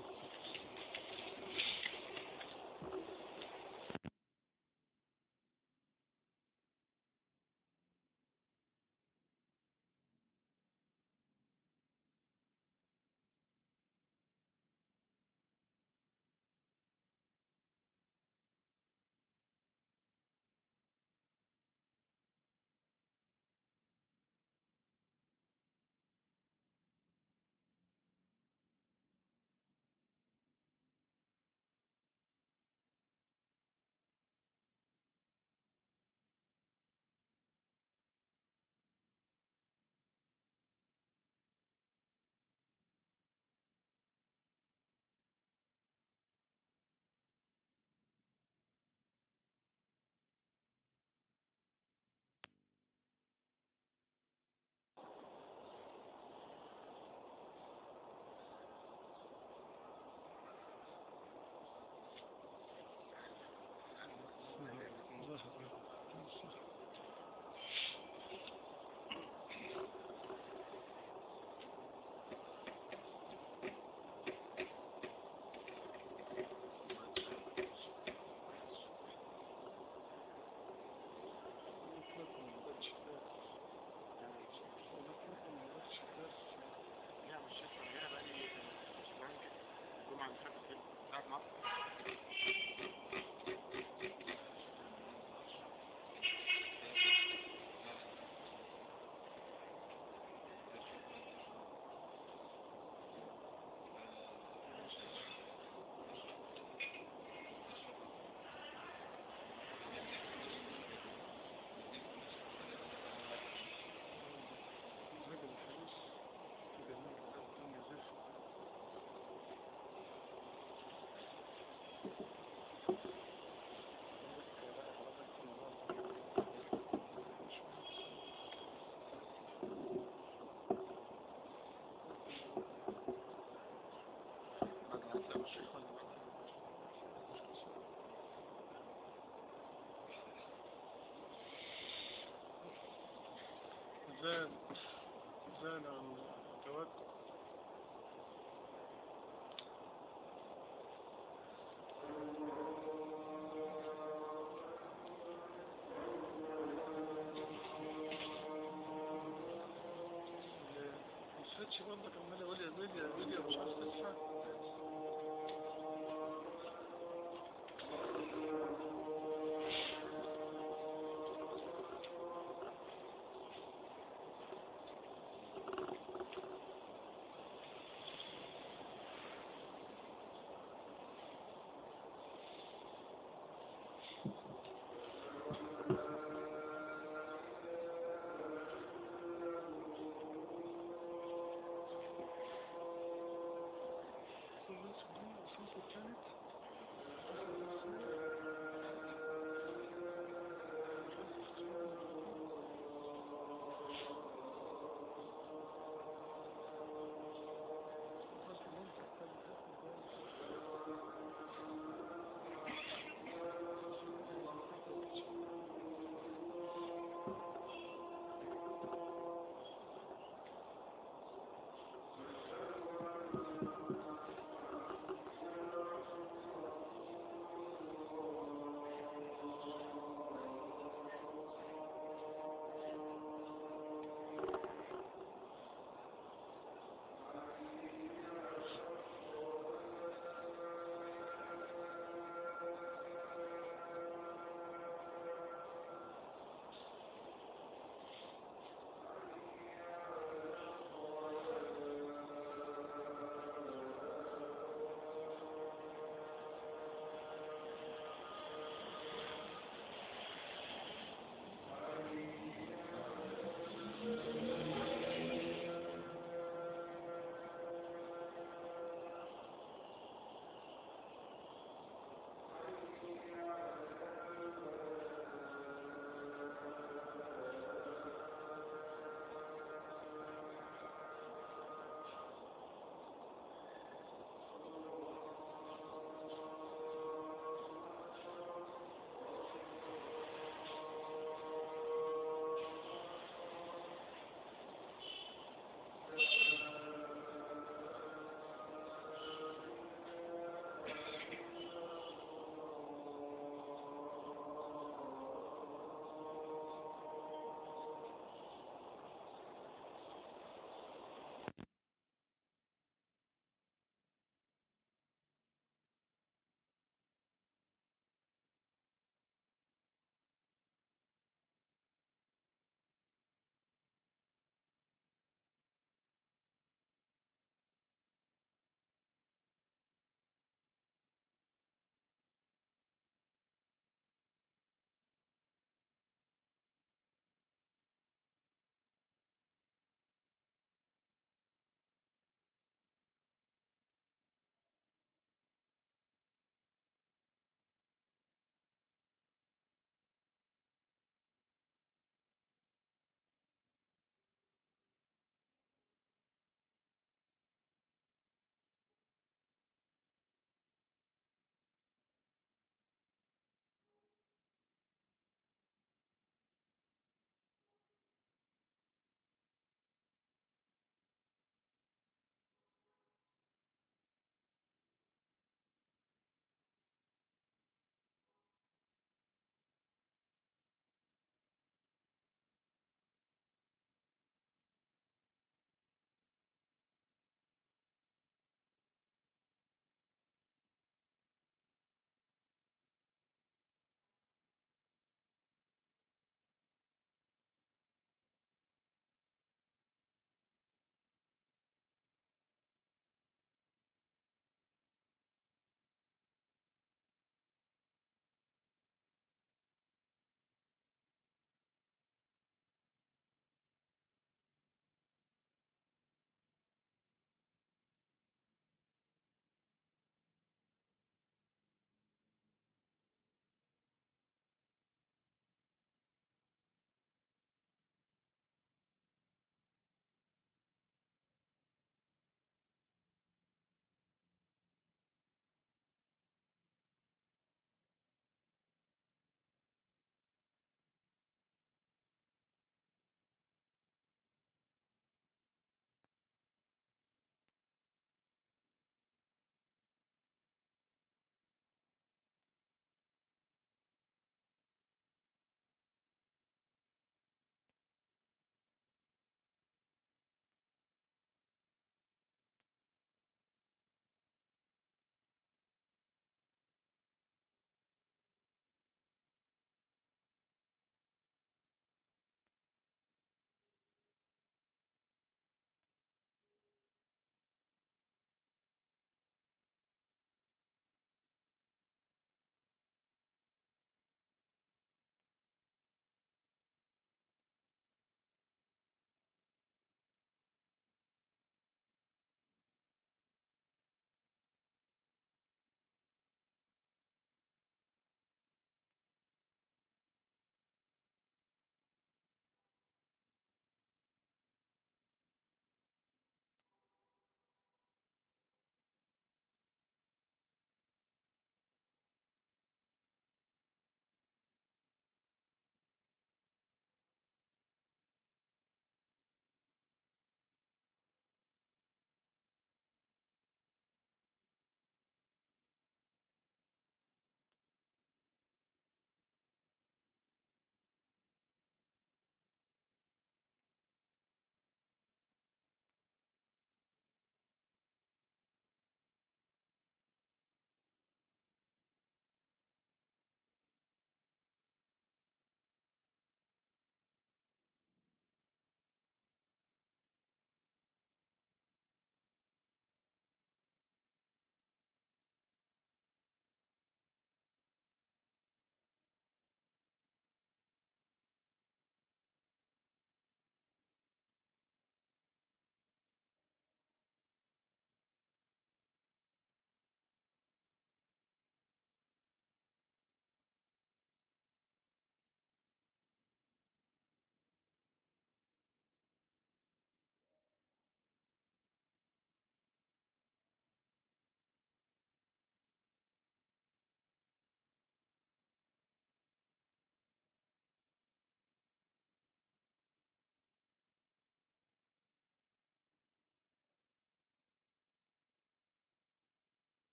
لا مش شايف انا بقى لي اسبوعين كده الجمعه اللي فاتت كده قاعد مصر راجل الفلوس كده من الدنيا زفت بعد ما هتلاقوا الشيخ ولا بعد زاد زاد عن التوكل مش برضك عمال اقول يا بيليا يا بيليا مش عايز تدفع